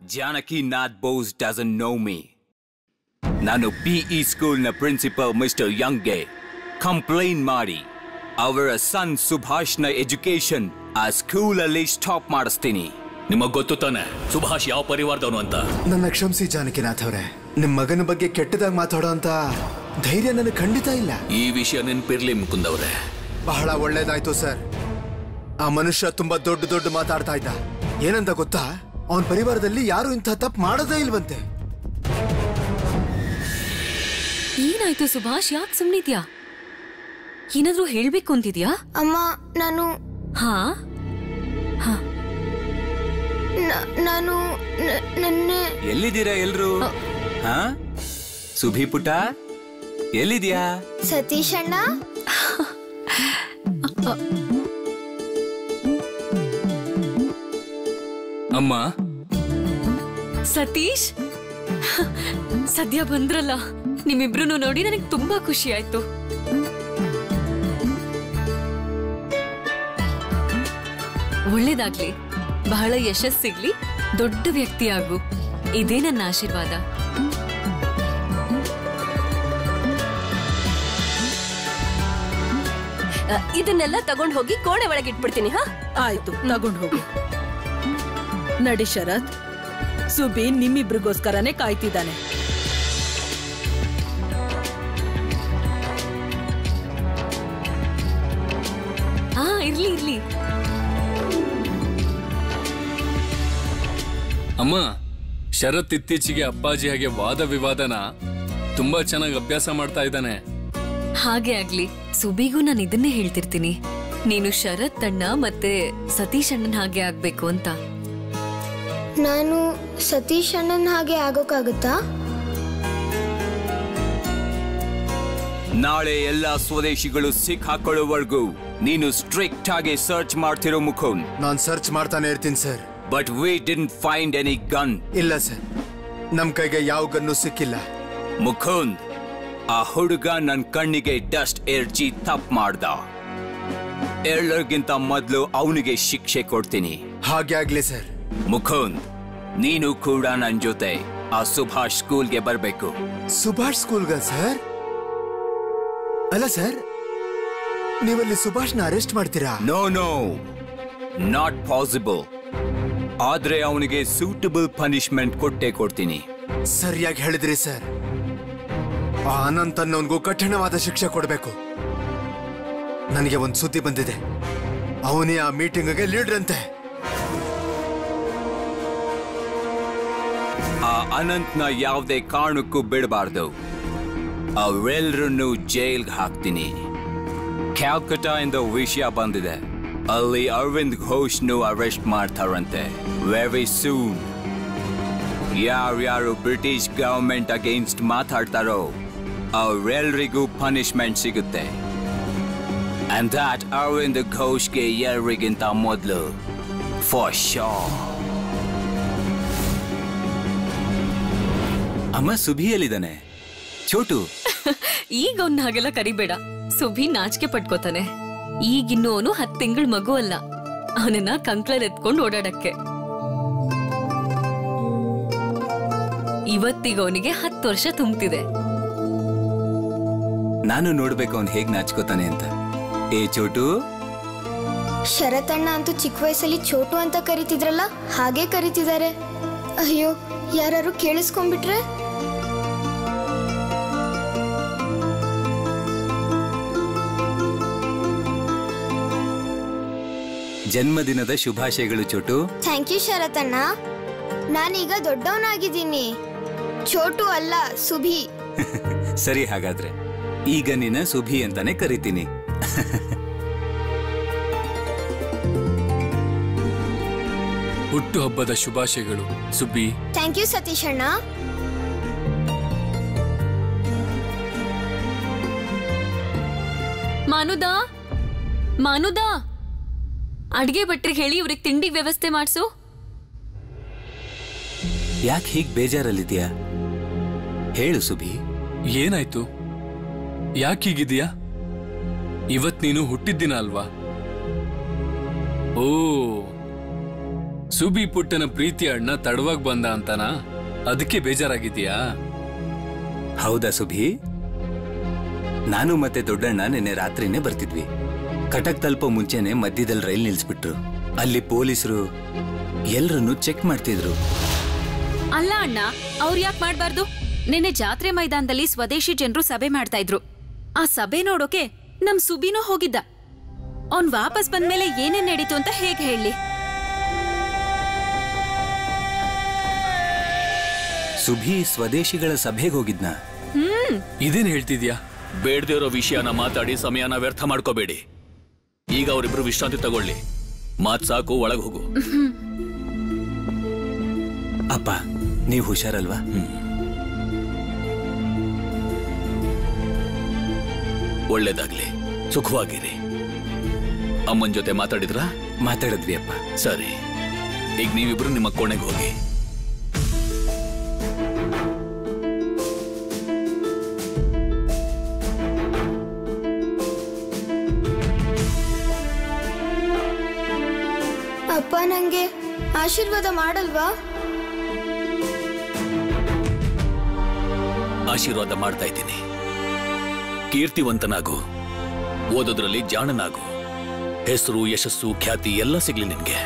Janaki Nath Bose doesn't know me ನಾನು PE ಸ್ಕೂಲ್ನ principal mister ಯಂಗ್ಗೆ ಕಂಪ್ಲೇಂಟ್ ಮಾಡಿ ಅವರ ಸನ್ ಸುಭಾಷ್ನ ಎಜುಕೇಶನ್ ಆ ಸ್ಕೂಲಲ್ಲಿ ಸ್ಟಾಪ್ ಮಾಡಿಸ್ತೀನಿ ನಿಮಗ್ ಗೊತ್ತು ತಾನೆ ಸುಭಾಷ್ ಯಾವ ಪರಿವಾರದವನು ಅಂತ ನನ್ನ ಕ್ಷಮಿಸಿ ಜಾನಕಿನಾಥ್ ಅವರೇ ನಿಮ್ ಮಗನ ಬಗ್ಗೆ ಕೆಟ್ಟದಾಗಿ ಮಾತಾಡೋ ಅಂತ ಧೈರ್ಯ ನನಗೆ ಖಂಡಿತ ಇಲ್ಲ ಈ ವಿಷಯ ನೆನ್ಪಿರ್ಲಿ ಮುಕುಂದ್ ಅವ್ರೆ ಬಹಳ ಒಳ್ಳೇದಾಯ್ತು ಸರ್ ಆ ಮನುಷ್ಯ ತುಂಬಾ ದೊಡ್ಡ ದೊಡ್ಡ ಮಾತಾಡ್ತಾ ಇದ್ದ ಏನಂತ ಗೊತ್ತಾ ಅವನ ಪರಿವಾರದಲ್ಲಿ ಯಾರು ಇಂಥ ತಪ್ಪು ಮಾಡೋದೇ ಇಲ್ವಂತೆ ಏನಾಯ್ತು ಸುಭಾಷ್ ಯಾಕೆ ಸುಮ್ನಿದ್ಯಾ ಏನಾದ್ರೂ ಹೇಳ್ಬೇಕು ಅಂತಿದ್ಯಾ ಅಮ್ಮ ನಾನು ಹಾ ನ- ನಾನು ನ- ನೆನ್ನೆ ಎಲ್ಲಿದ್ದೀರಾ ಎಲ್ರು ಹಾ ಸುಭಿ ಪುಟ ಎಲ್ಲಿದ್ಯಾ ಸತೀಶ್ ಅಣ್ಣ ಅಮ್ಮ ಸತೀಶ್ ಸದ್ಯ ಬಂದ್ರಲ್ಲ ನಿಮ್ಮಿಬ್ರು ನೋಡಿ ನನಗೆ ತುಂಬಾ ಖುಷಿ ಆಯ್ತು ಒಳ್ಳೇದಾಗ್ಲಿ ಬಹಳ ಯಶಸ್ಸಿಗ್ಲಿ ದೊಡ್ಡ ವ್ಯಕ್ತಿ ಆಗು ಇದೇ ನನ್ನ ಆಶೀರ್ವಾದ ಇದನ್ನೆಲ್ಲ ತಗೊಂಡ್ ಹೋಗಿ ಕೋಣೆ ಒಳಗೆ ಇಟ್ಬಿಡ್ತೀನಿ ಹಾ ಆಯ್ತು ತಗೊಂಡ್ ಹೋಗು ನಡಿ ಶರತ್ ಸುಬಿ ನಿಮ್ಮಿಬ್ರಿಗೋಸ್ಕರನೇ ಕಾಯ್ತಿದ್ದಾನೆ ಹಾ ಇರ್ಲಿ ಇರ್ಲಿ ಅಮ್ಮ ಶರತ್ ಇತ್ತೀಚೆಗೆ ಅಪ್ಪಾಜಿ ಹಾಗೆ ವಾದ ವಿವಾದನ ತುಂಬಾ ಚೆನ್ನಾಗಿ ಅಭ್ಯಾಸ ಮಾಡ್ತಾ ಇದ್ದಾನೆ ಹಾಗೆ ಆಗ್ಲಿ ಸುಬಿಗೂ ನಾನು ಇದನ್ನೇ ಹೇಳ್ತಿರ್ತೀನಿ ನೀನು ಶರತ್ ಅಣ್ಣ ಮತ್ತೆ ಸತೀಶ್ ಅಣ್ಣನ್ ಹಾಗೆ ಆಗ್ಬೇಕು ಅಂತ ನಾನು ಸತೀಶ್ ಅಣ್ಣನ ಹಾಗೆ ಆಗೋಕ್ಕಾಗುತ್ತಾ ನಾಳೆ ಎಲ್ಲ ಸ್ವದೇಶಿಗಳು ಸಿಕ್ ಹಾಕೊಳ್ಳೋವರೆಗೂ ನೀನು ಸ್ಟ್ರಿಕ್ಟ್ ಆಗಿ ಸರ್ಚ್ ಮಾಡ್ತಿರೋ ಮುಖುಂದ್ ನಾನ್ ಸರ್ಚ್ ಮಾಡ್ತಾನೆ ಇರ್ತೀನಿ sir but we didn't find any gun ಇಲ್ಲ ಸರ್ ನಮ್ ಕೈಗೆ ಯಾವ ಗನ್ನು ಸಿಕ್ಕಿಲ್ಲ ಮುಖುಂದ್ ಆ ಹುಡುಗ ನನ್ ಕಣ್ಣಿಗೆ ಡಸ್ಟ್ ಏರ್ಚಿ ತಪ್ಪು ಮಾಡ್ದ ಎಲ್ಲರಿಗಿಂತ ಮೊದಲು ಅವನಿಗೆ ಶಿಕ್ಷೆ ಕೊಡ್ತೀನಿ ಹಾಗೆ ಆಗ್ಲಿ ಸರ್ ಮುಖುಂದ್ ನೀನು ಕೂಡ ನನ್ ಜೊತೆ ಆ ಸುಭಾಷ್ ಸ್ಕೂಲ್ಗೆ ಬರ್ಬೇಕು ಸುಭಾಷ್ ಸ್ಕೂಲ್ಗ ಸರ್ ಅಲ್ಲ ಸರ್ ನೀವಲ್ಲಿ ಸುಭಾಷ್ನ ಅರೆಸ್ಟ್ ಮಾಡ್ತೀರಾ ನೋ ನೋ ನಾಟ್ ಪಾಸಿಬಲ್ ಆದ್ರೆ ಅವನಿಗೆ ಸೂಟಬಲ್ ಪನಿಷ್ಮೆಂಟ್ ಕೊಟ್ಟೆ ಕೊಡ್ತೀನಿ ಸರಿಯಾಗಿ ಹೇಳಿದ್ರಿ ಸರ್ ಆ ಅನಂತ್ ಅನ್ನೋನ್ಗೂ ಕಠಿಣವಾದ ಶಿಕ್ಷೆ ಕೊಡಬೇಕು ನನಗೆ ಒಂದು ಸುದ್ದಿ ಬಂದಿದೆ ಅವನೇ ಆ ಮೀಟಿಂಗ್ಗೆ ಲೀಡರ್ ಅಂತೆ ಆ ಅನಂತ್ನ ಯಾವುದೇ ಕಾರಣಕ್ಕೂ ಬಿಡಬಾರ್ದು ಅವರೆಲ್ಲರನ್ನು ಜೈಲ್ಗೆ ಹಾಕ್ತೀನಿ ಕ್ಯಾಲ್ಕಟಾ ಇಂದ ವಿಷಯ ಬಂದಿದೆ ಅಲ್ಲಿ ಅರವಿಂದ್ ಘೋಷ್ನು ಅರೆಸ್ಟ್ ಮಾಡ್ತಾರಂತೆ ವೆರಿ ಸೂನ್ ಯಾರ್ಯಾರು ಬ್ರಿಟಿಷ್ ಗವರ್ಮೆಂಟ್ ಅಗೇನ್ಸ್ಟ್ ಮಾತಾಡ್ತಾರೋ ಅವರೆಲ್ಲರಿಗೂ ಪನಿಷ್ಮೆಂಟ್ ಸಿಗುತ್ತೆ ಅಂಡ್ ದಾಟ್ ಅರವಿಂದ್ ಘೋಷ್ಗೆ ಎಲ್ರಿಗಿಂತ ಮೊದಲು ಫಾರ್ ಶೋ ಅಮ್ಮ ಸುಭಿಯಲ್ಲಿದ್ದಾನೆ ಚೋಟು ಈಗ ಅವ್ನ ಹಾಗೆಲ್ಲ ಕರಿಬೇಡ ಸುಭಿ ನಾಚಿಕೆ ಪಟ್ಕೋತಾನೆ ಈಗಿನ್ನು ಅವನು ಹತ್ತು ತಿಂಗಳ ಮಗು ಅಲ್ಲ ಅವನನ್ನ ಕಂಕ್ಳಲ್ಲಿ ಎತ್ಕೊಂಡು ಓಡಾಡಕ್ಕೆ ಇವತ್ತಿಗ ಅವನಿಗೆ ಹತ್ತು ವರ್ಷ ತುಂಬ್ತಿದೆ ನಾನು ನೋಡ್ಬೇಕು ಅವ್ನು ಹೇಗ್ ನಾಚ್ಕೋತಾನೆ ಅಂತ ಏ ಚೋಟು ಶರತ್ ಅಣ್ಣ ಅಂತೂ ಚಿಕ್ಕ ವಯಸ್ಸಲ್ಲಿ ಚೋಟು ಅಂತ ಕರಿತಿದ್ರಲ್ಲ ಹಾಗೆ ಕರಿತಿದ್ದಾರೆ ಅಯ್ಯೋ ಯಾರು ಕೇಳಿಸ್ಕೊಂಡ್ಬಿಟ್ರೆ ಜನ್ಮದಿನದ ಶುಭಾಶಯಗಳು ಚೋಟು ಥ್ಯಾಂಕ್ ಯು ಶರತ್ ಅಣ್ಣ ನಾನೀಗ ದೊಡ್ಡವನಾಗಿದ್ದೀನಿ ಚೋಟು ಅಲ್ಲ ಸುಭಿ ಸರಿ ಹಾಗಾದ್ರೆ ಈಗ ನಿನ್ನ ಸುಭಿ ಅಂತಾನೆ ಕರಿತೀನಿ ಹುಟ್ಟು ಹಬ್ಬದ ಶುಭಾಶಯಗಳು ಸುಬ್ಬಿ ಥ್ಯಾಂಕ್ ಯು ಸತೀಶ್ ಅಣ್ಣ ಮಾನುದಾ ಮಾನುದಾ ಅಡ್ಗೆ ಭಟ್ರಿಗೆ ಹೇಳಿ ಇವ್ರಿಗೆ ತಿಂಡಿ ವ್ಯವಸ್ಥೆ ಮಾಡ್ಸು ಯಾಕೆ ಹೀಗ್ ಬೇಜಾರಲ್ಲಿದ್ಯಾ ಹೇಳು ಸುಭಿ ಏನಾಯ್ತು ಯಾಕೆ ಹೀಗಿದೀಯಾ ಇವತ್ ನೀನು ಹುಟ್ಟಿದ್ದಿನ ಅಲ್ವಾ ಓ ಸುಬಿ ಪುಟ್ಟನ ಪ್ರೀತಿ ಅಣ್ಣ ತಡವಾಗಿ ಬಂದ ಅಂತನಾ ಅದಕ್ಕೆ ಬೇಜಾರಾಗಿದ್ಯಾ ಹೌದಾ ಸುಭಿ ನಾನು ಮತ್ತೆ ದೊಡ್ಡಣ್ಣ ನಿನ್ನೆ ರಾತ್ರಿನೇ ಬರ್ತಿದ್ವಿ ಕಟಕ್ ತಲುಪೋ ಮುಂಚೆನೆ ಮಧ್ಯದಲ್ಲಿ ರೈಲ್ ನಿಲ್ಸ್ಬಿಟ್ರು ಅಲ್ಲಿ ಪೊಲೀಸರು ಎಲ್ರನ್ನು ಚೆಕ್ ಮಾಡ್ತಿದ್ರು ಅಲ್ಲ ಅಣ್ಣ ಅವ್ರು ಯಾಕೆ ಮಾಡ್ಬಾರ್ದು ನಿನ್ನೆ ಜಾತ್ರೆ ಮೈದಾನದಲ್ಲಿ ಸ್ವದೇಶಿ ಜನರು ಸಭೆ ಮಾಡ್ತಾ ಇದ್ರು ಆ ಸಭೆ ನೋಡೋಕೆ ನಮ್ ಸುಬಿನೂ ಹೋಗಿದ್ದ ಅವ್ನ್ ವಾಪಸ್ ಬಂದ್ಮೇಲೆ ಏನೇನ್ ನಡೀತು ಅಂತ ಹೇಗ್ ಹೇಳಿ ಸುಭಿ ಸ್ವದೇಶಿಗಳ ಸಭೆಗೆ ಹೋಗಿದ್ನಾ ಇದೇನ್ ಹೇಳ್ತಿದ್ಯಾ ಬೇಡದೇ ಇರೋ ವಿಷಯನ ಮಾತಾಡಿ ಸಮಯನ ವ್ಯರ್ಥ ಮಾಡ್ಕೋಬೇಡಿ ಈಗ ಅವರಿಬ್ರು ವಿಶ್ರಾಂತಿ ತಗೊಳ್ಳಿ ಮಾತ್ ಸಾಕು ಒಳಗ್ ಹೋಗು ಅಪ್ಪ ನೀವು ಹುಷಾರಲ್ವಾ ಒಳ್ಳೇದಾಗ್ಲಿ ಸುಖವಾಗಿರಿ ಅಮ್ಮನ್ ಜೊತೆ ಮಾತಾಡಿದ್ರಾ ಮಾತಾಡಿದ್ವಿ ಅಪ್ಪ ಸರಿ ಈಗ ನೀವಿಬ್ರು ನಿಮ್ಮ ಕೋಣೆಗೆ ಹೋಗಿ ಅಪ್ಪ ನಂಗೆ ಆಶೀರ್ವಾದ ಮಾಡಲ್ವಾ ಆಶೀರ್ವಾದ ಮಾಡ್ತಾ ಇದ್ದೀನಿ ಕೀರ್ತಿವಂತನಾಗು ಓದೋದ್ರಲ್ಲಿ ಜಾಣನಾಗು ಹೆಸರು ಯಶಸ್ಸು ಖ್ಯಾತಿ ಎಲ್ಲ ಸಿಗ್ಲಿ ನಿನ್ಗೆ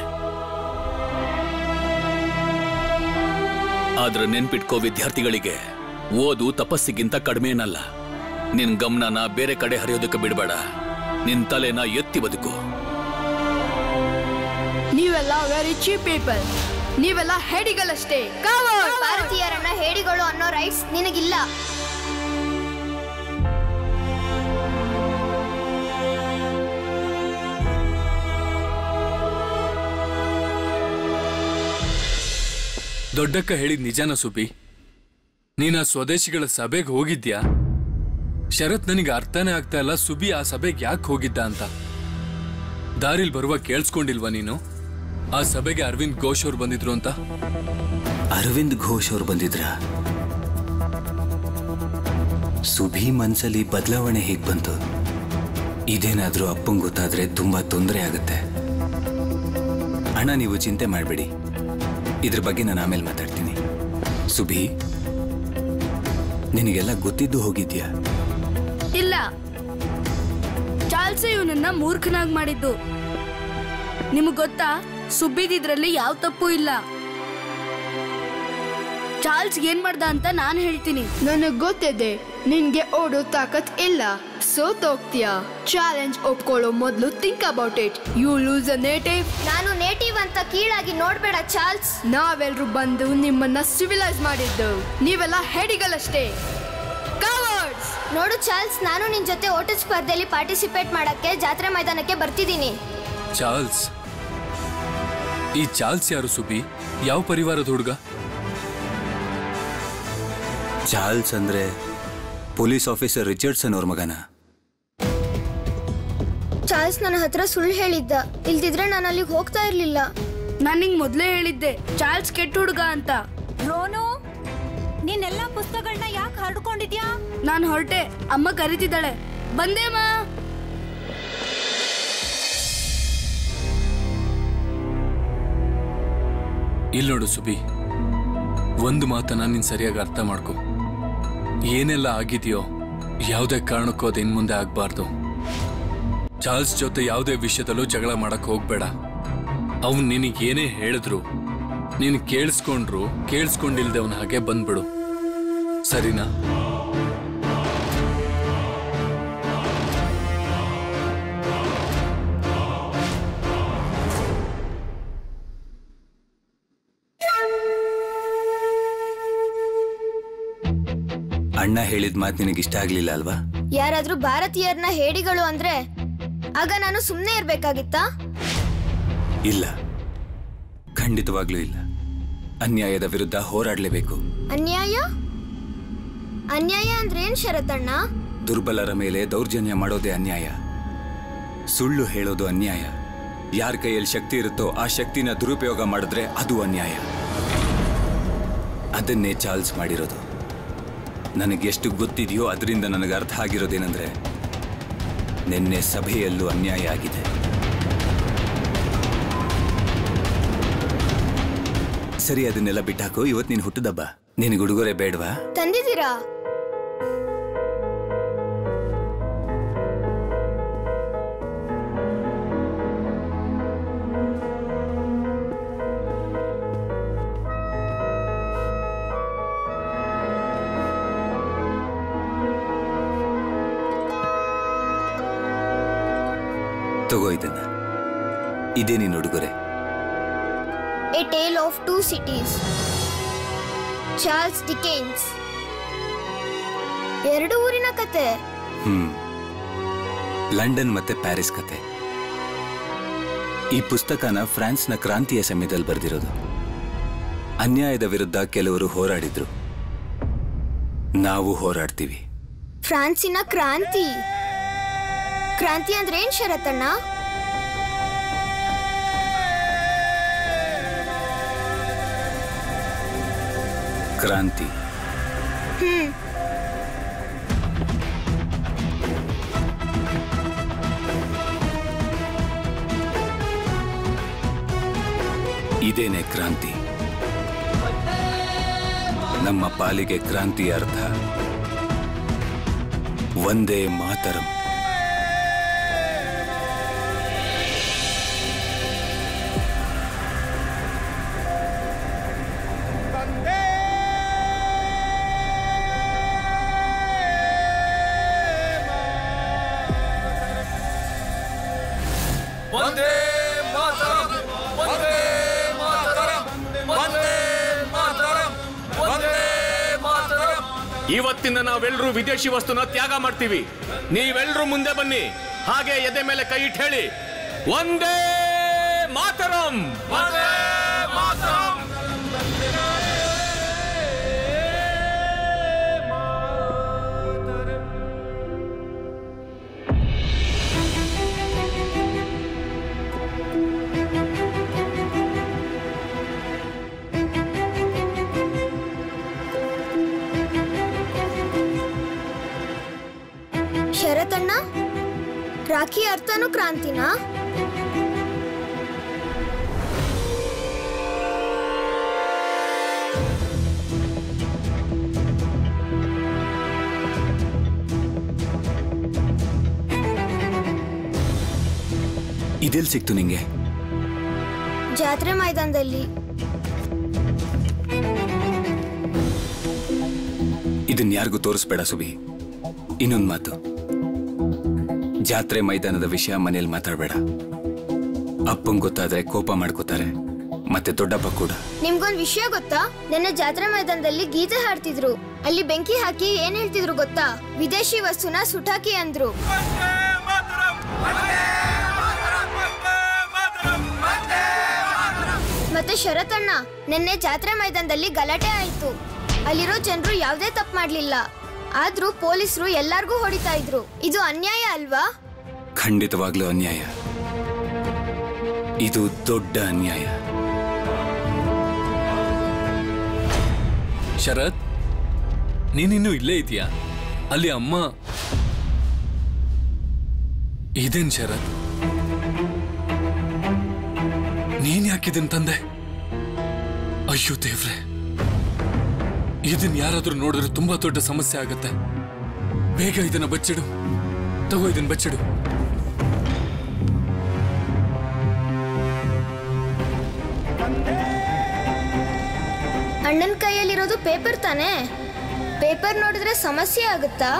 ಆದ್ರೆ ನೆನ್ಪಿಟ್ಕೋ ವಿದ್ಯಾರ್ಥಿಗಳಿಗೆ ಓದು ತಪಸ್ಸಿಗಿಂತ ಕಡಿಮೆ ಏನಲ್ಲ ನಿನ್ ಗಮನನ ಬೇರೆ ಕಡೆ ಹರಿಯೋದಕ್ಕೆ ಬಿಡಬೇಡ ನಿನ್ ತಲೆನ ಎತ್ತಿ ಬದುಕು ನೀವೆಲ್ಲ ವೆರಿ ಚೀಪ್ ಪೀಪಲ್ ನೀವೆಲ್ಲ ಹೇಡಿಗಳಷ್ಟೇ ಭಾರತೀಯರನ್ನ ಹೇಡಿಗಳು ಅನ್ನೋ ರೈಟ್ಸ್ ನಿನಗಿಲ್ಲ ದೊಡ್ಡಕ್ಕ ಹೇಳಿದ್ ನಿಜಾನ ಸುಬಿ ನೀನ್ ಆ ಸ್ವದೇಶಿಗಳ ಸಭೆಗೆ ಹೋಗಿದ್ಯಾ ಶರತ್ ನನಗೆ ಅರ್ಥನೇ ಆಗ್ತಾ ಇಲ್ಲ ಸುಬಿ ಆ ಸಭೆಗೆ ಯಾಕೆ ಹೋಗಿದ್ದ ಅಂತ ದಾರಿಲ್ ಬರುವ ಕೇಳಿಸ್ಕೊಂಡಿಲ್ವಾ ನೀನು ಆ ಸಭೆಗೆ ಅರವಿಂದ್ ಘೋಷ್ ಅವ್ರು ಬಂದಿದ್ರು ಅಂತ ಅರವಿಂದ್ ಘೋಷ್ ಅವ್ರು ಬಂದಿದ್ರ ಸುಭಿ ಮನ್ಸಲ್ಲಿ ಬದಲಾವಣೆ ಹೇಗ್ ಬಂತು ಇದೇನಾದ್ರೂ ಅಪ್ಪಂಗ್ ಗೊತ್ತಾದ್ರೆ ತುಂಬಾ ತೊಂದರೆ ಆಗುತ್ತೆ ಅಣ್ಣ ನೀವು ಚಿಂತೆ ಮಾಡಬೇಡಿ ಇದ್ರ ಬಗ್ಗೆ ನಾನು ಆಮೇಲೆ ಮಾತಾಡ್ತೀನಿ ಸುಭಿ ನಿನಗೆಲ್ಲ ಗೊತ್ತಿದ್ದು ಹೋಗಿದ್ಯಾ ಇಲ್ಲ ಚಾಲ್ಸೆ ಇವನನ್ನ ಮೂರ್ಖನಾಗ್ ಮಾಡಿದ್ದು ನಿಮಗ್ ಗೊತ್ತಾ ಸುಬ್ಬಿದಿದ್ರಲ್ಲಿ ಯಾವ ತಪ್ಪು ಇಲ್ಲ ಚಾರ್ಲ್ಸ್ ಏನ್ ಮಾಡ್ದ ಅಂತ ನಾನ್ ಹೇಳ್ತೀನಿ ನನಗ್ ಗೊತ್ತಿದೆ ನಿನ್ಗೆ ಓಡೋ ತಾಕತ್ ಇಲ್ಲ ಸೋತೋಗ್ತೀಯಾ ಚಾಲೆಂಜ್ ಒಪ್ಕೊಳ್ಳೋ ಮೊದಲು think about it you lose a native ನಾನು ನೇಟಿವ್ ಅಂತ ಕೀಳಾಗಿ ನೋಡ್ಬೇಡ ಚಾರ್ಲ್ಸ್ ನಾವೆಲ್ರೂ ಬಂದು ನಿಮ್ಮನ್ನ ಸಿವಿಲೈಸ್ ಮಾಡಿದ್ದು ನೀವೆಲ್ಲ ಹೇಡಿಗಳಷ್ಟೇ ಕವರ್ಡ್ಸ್ ನೋಡು ಚಾರ್ಲ್ಸ್ ನಾನು ನಿನ್ ಜೊತೆ ಓಟದ ಸ್ಪರ್ಧೆಯಲ್ಲಿ ಪಾರ್ಟಿಸಿಪೇಟ್ ಮಾಡಕ್ಕೆ ಜಾತ್ರೆ ಮೈದಾನಕ್ಕೆ ಬರ್ತಿದ್ದೀನಿ ಚಾರ್ಲ್ಸ್ ಈ ಚಾರ್ಲ್ಸ್ ಯಾರು ಸುಬಿ ಯಾವ ಪರಿವಾರದ ಹುಡುಗ ಚಾರ್ಲ್ಸ್ ಅಂದ್ರೆ ಪೊಲೀಸ್ ಆಫೀಸರ್ ರಿಚರ್ಡ್ಸನ್ ಅವ್ರ ಮಗನ ಚಾರ್ಲ್ಸ್ ನನ್ನ ಹತ್ರ ಸುಳ್ಳು ಹೇಳಿದ್ದ ಇಲ್ದಿದ್ರೆ ನಾನು ಅಲ್ಲಿಗೆ ಹೋಗ್ತಾ ಇರ್ಲಿಲ್ಲ ನಾನ್ ನಿಂಗ್ ಮೊದ್ಲೇ ಹೇಳಿದ್ದೆ ಚಾರ್ಲ್ಸ್ ಕೆಟ್ಟ ಹುಡುಗ ಅಂತ ರೋನು ನೀನೆಲ್ಲಾ ಪುಸ್ತಕಗಳನ್ನ ಯಾಕೆ ಹರಡ್ಕೊಂಡಿದ್ಯಾ ನಾನ್ ಹೊರಟೆ ಅಮ್ಮ ಕರಿತಿದ್ದಾಳೆ ಬಂದೆ ಮಾ ಇಲ್ಲಿ ನೋಡು ಸುಬಿ ಒಂದು ಮಾತನ್ನ ನೀನ್ ಸರಿಯಾಗಿ ಅರ್ಥ ಮಾಡ್ಕೊ ಏನೆಲ್ಲ ಆಗಿದೆಯೋ ಯಾವುದೇ ಕಾರಣಕ್ಕೂ ಅದು ಇನ್ ಮುಂದೆ ಆಗ್ಬಾರ್ದು ಚಾರ್ಲ್ಸ್ ಜೊತೆ ಯಾವುದೇ ವಿಷಯದಲ್ಲೂ ಜಗಳ ಮಾಡಕ್ ಹೋಗ್ಬೇಡ ಅವ್ನು ನಿನಗೆ ಏನೇ ಹೇಳಿದ್ರು ನೀನು ಕೇಳಿಸ್ಕೊಂಡ್ರು ಕೇಳಿಸ್ಕೊಂಡಿಲ್ದೆ ಅವನ ಹಾಗೆ ಬಂದ್ಬಿಡು ಸರಿನಾ ಅಣ್ಣ ಹೇಳಿದ ಮಾತು ನಿನಗೆ ಇಷ್ಟ ಆಗ್ಲಿಲ್ಲ ಅಲ್ವಾ ಯಾರಾದ್ರೂ ಭಾರತೀಯರನ್ನ ಹೇಡಿಗಳು ಅಂದ್ರೆ ಆಗ ನಾನು ಸುಮ್ಮನೆ ಇರ್ಬೇಕಾಗಿತ್ತಾ ಇಲ್ಲ ಖಂಡಿತವಾಗ್ಲೂ ಇಲ್ಲ ಅನ್ಯಾಯದ ವಿರುದ್ಧ ಹೋರಾಡಲೇಬೇಕು ಅನ್ಯಾಯ ಅನ್ಯಾಯ ಅಂದ್ರೆ ಏನ್ ಶರತಣ್ಣ ದುರ್ಬಲರ ಮೇಲೆ ದೌರ್ಜನ್ಯ ಮಾಡೋದೇ ಅನ್ಯಾಯ ಸುಳ್ಳು ಹೇಳೋದು ಅನ್ಯಾಯ ಯಾರ ಕೈಯಲ್ಲಿ ಶಕ್ತಿ ಇರುತ್ತೋ ಆ ಶಕ್ತಿನ ದುರುಪಯೋಗ ಮಾಡಿದ್ರೆ ಅದು ಅನ್ಯಾಯ ಅದನ್ನೇ ಚಾರ್ಲ್ಸ್ ಮಾಡಿರೋದು ನನಗೆ ಎಷ್ಟು ಗೊತ್ತಿದೆಯೋ ಅದರಿಂದ ನನಗೆ ಅರ್ಥ ಆಗಿರೋದೇನೆಂದ್ರೆ ನಿನ್ನೆ ಸಭೆಯಲ್ಲೂ ಅನ್ಯಾಯ ಆಗಿದೆ ಸರಿ ಅದನ್ನೆಲ್ಲ ಬಿಟ್ಟಾಕು ಇವತ್ ನೀನ್ ಹುಟ್ಟದಬ್ಬ ನಿನಗೆ ಉಡುಗೊರೆ ಬೇಡವಾ ತಂದಿದ್ದೀರಾ ತಗೋ ಇದನ್ನ ಇದೇ ನಿನ್ನ ಉಡುಗೊರೆ a tale of two cities Charles Dickens ಎರಡು ಊರಿನ ಕತೆ ಹ್ಮ್ ಲಂಡನ್ ಮತ್ತೆ ಪ್ಯಾರಿಸ್ ಕತೆ ಈ ಪುಸ್ತಕನ ಫ್ರಾನ್ಸ್ನ ಕ್ರಾಂತಿಯ ಸಮಯದಲ್ಲಿ ಬರೆದಿರೋದು ಅನ್ಯಾಯದ ವಿರುದ್ಧ ಕೆಲವರು ಹೋರಾಡಿದ್ರು ನಾವು ಹೋರಾಡ್ತೀವಿ ಫ್ರಾನ್ಸಿನ ಕ್ರಾಂತಿ ಕ್ರಾಂತಿ ಅಂದ್ರೆ ಏನ್ ಶರತಣ್ಣ ಕ್ರಾಂತಿ ಹ್ಮ್ ಇದೇನೆ ಕ್ರಾಂತಿ ನಮ್ಮ ಪಾಲಿಗೆ ಕ್ರಾಂತಿಯ ಅರ್ಥ ಒಂದೇ ಮಾತರಂ ವಂದೇ ಮಾತರಂ ವಂದೇ ಮಾತರಂ ವಂದೇ ಮಾತರಂ ವಂದೇ ಮಾತರಂ ಇವತ್ತಿನ ನಾವೆಲ್ಲರೂ ವಿದೇಶಿ ವಸ್ತುನ ತ್ಯಾಗ ಮಾಡ್ತೀವಿ ನೀವೆಲ್ಲರೂ ಮುಂದೆ ಬನ್ನಿ ಹಾಗೆ ಎದೆ ಮೇಲೆ ಕೈ ಇಟ್ಟು ಹೇಳಿ ಒಂದೇ ಮಾತರಂ ವಂದೇ ಮಾತರಂ ಶರತಣ್ಣ ರಾಖಿ ಅರ್ಥನೂ ಕ್ರಾಂತಿನಾ ಇದೆಲ್ ಸಿಕ್ತು ನಿಂಗೆ ಜಾತ್ರೆ ಮೈದಾನದಲ್ಲಿ ಇದನ್ ಯಾರಿಗೂ ತೋರಿಸ್ಬೇಡ ಸುಬಿ ಇನ್ನೊಂದು ಮಾತು ಜಾತ್ರೆ ಮೈದಾನದ ವಿಷಯ ಮನೇಲಿ ಮಾತಾಡಬೇಡ ಅಪ್ಪಂಗ್ ಗೊತ್ತಾದ್ರೆ ಕೋಪ ಮಾಡ್ಕೋತಾರೆ ಮತ್ತೆ ದೊಡ್ಡಪ್ಪ ಕೂಡ ನಿಮ್ಗೊಂದ್ ವಿಷಯ ಗೊತ್ತಾ ನೆನ್ನೆ ಜಾತ್ರೆ ಮೈದಾನದಲ್ಲಿ ಗೀತೆ ಹಾಡ್ತಿದ್ರು ಅಲ್ಲಿ ಬೆಂಕಿ ಹಾಕಿ ಏನ್ ಹೇಳ್ತಿದ್ರು ಗೊತ್ತಾ ವಿದೇಶಿ ವಸ್ತುನ ಸುಟಾಕಿ ಅಂದ್ರು ಮತ್ತೆ ಶರತಣ್ಣ ನಿನ್ನೆ ಜಾತ್ರೆ ಮೈದಾನದಲ್ಲಿ ಗಲಾಟೆ ಆಯ್ತು ಅಲ್ಲಿರೋ ಜನರು ಯಾವುದೇ ತಪ್ಪು ಮಾಡ್ಲಿಲ್ಲ ಆದ್ರೂ ಪೊಲೀಸರು ಎಲ್ಲಾರ್ಗೂ ಹೊಡಿತಾ ಇದ್ರು ಇದು ಅನ್ಯಾಯ ಅಲ್ವಾ ಖಂಡಿತವಾಗ್ಲೂ ಅನ್ಯಾಯ ಇದು ದೊಡ್ಡ ಅನ್ಯಾಯ ಶರತ್ ನೀನಿನ್ನೂ ಇಲ್ಲೇ ಇದೆಯಾ ಅಲ್ಲಿ ಅಮ್ಮ ಇದೇನ್ ಶರತ್ ನೀನ್ ಯಾಕಿದನ್ ತಂದೆ ಅಯ್ಯೋ ದೇವ್ರೆ ಇದನ್ ಯಾರಾದ್ರೂ ನೋಡಿದ್ರೆ ತುಂಬಾ ದೊಡ್ಡ ಸಮಸ್ಯೆ ಆಗತ್ತೆ ಬೇಗ ಇದನ್ನ ಬಚ್ಚಿಡು ತಗೋ ಇದನ್ನ ಬಚ್ಚಿಡು ಅಣ್ಣನ ಕೈಯಲ್ಲಿರೋದು ಪೇಪರ್ ತಾನೇ ಪೇಪರ್ ನೋಡಿದ್ರೆ ಸಮಸ್ಯೆ ಆಗುತ್ತಾ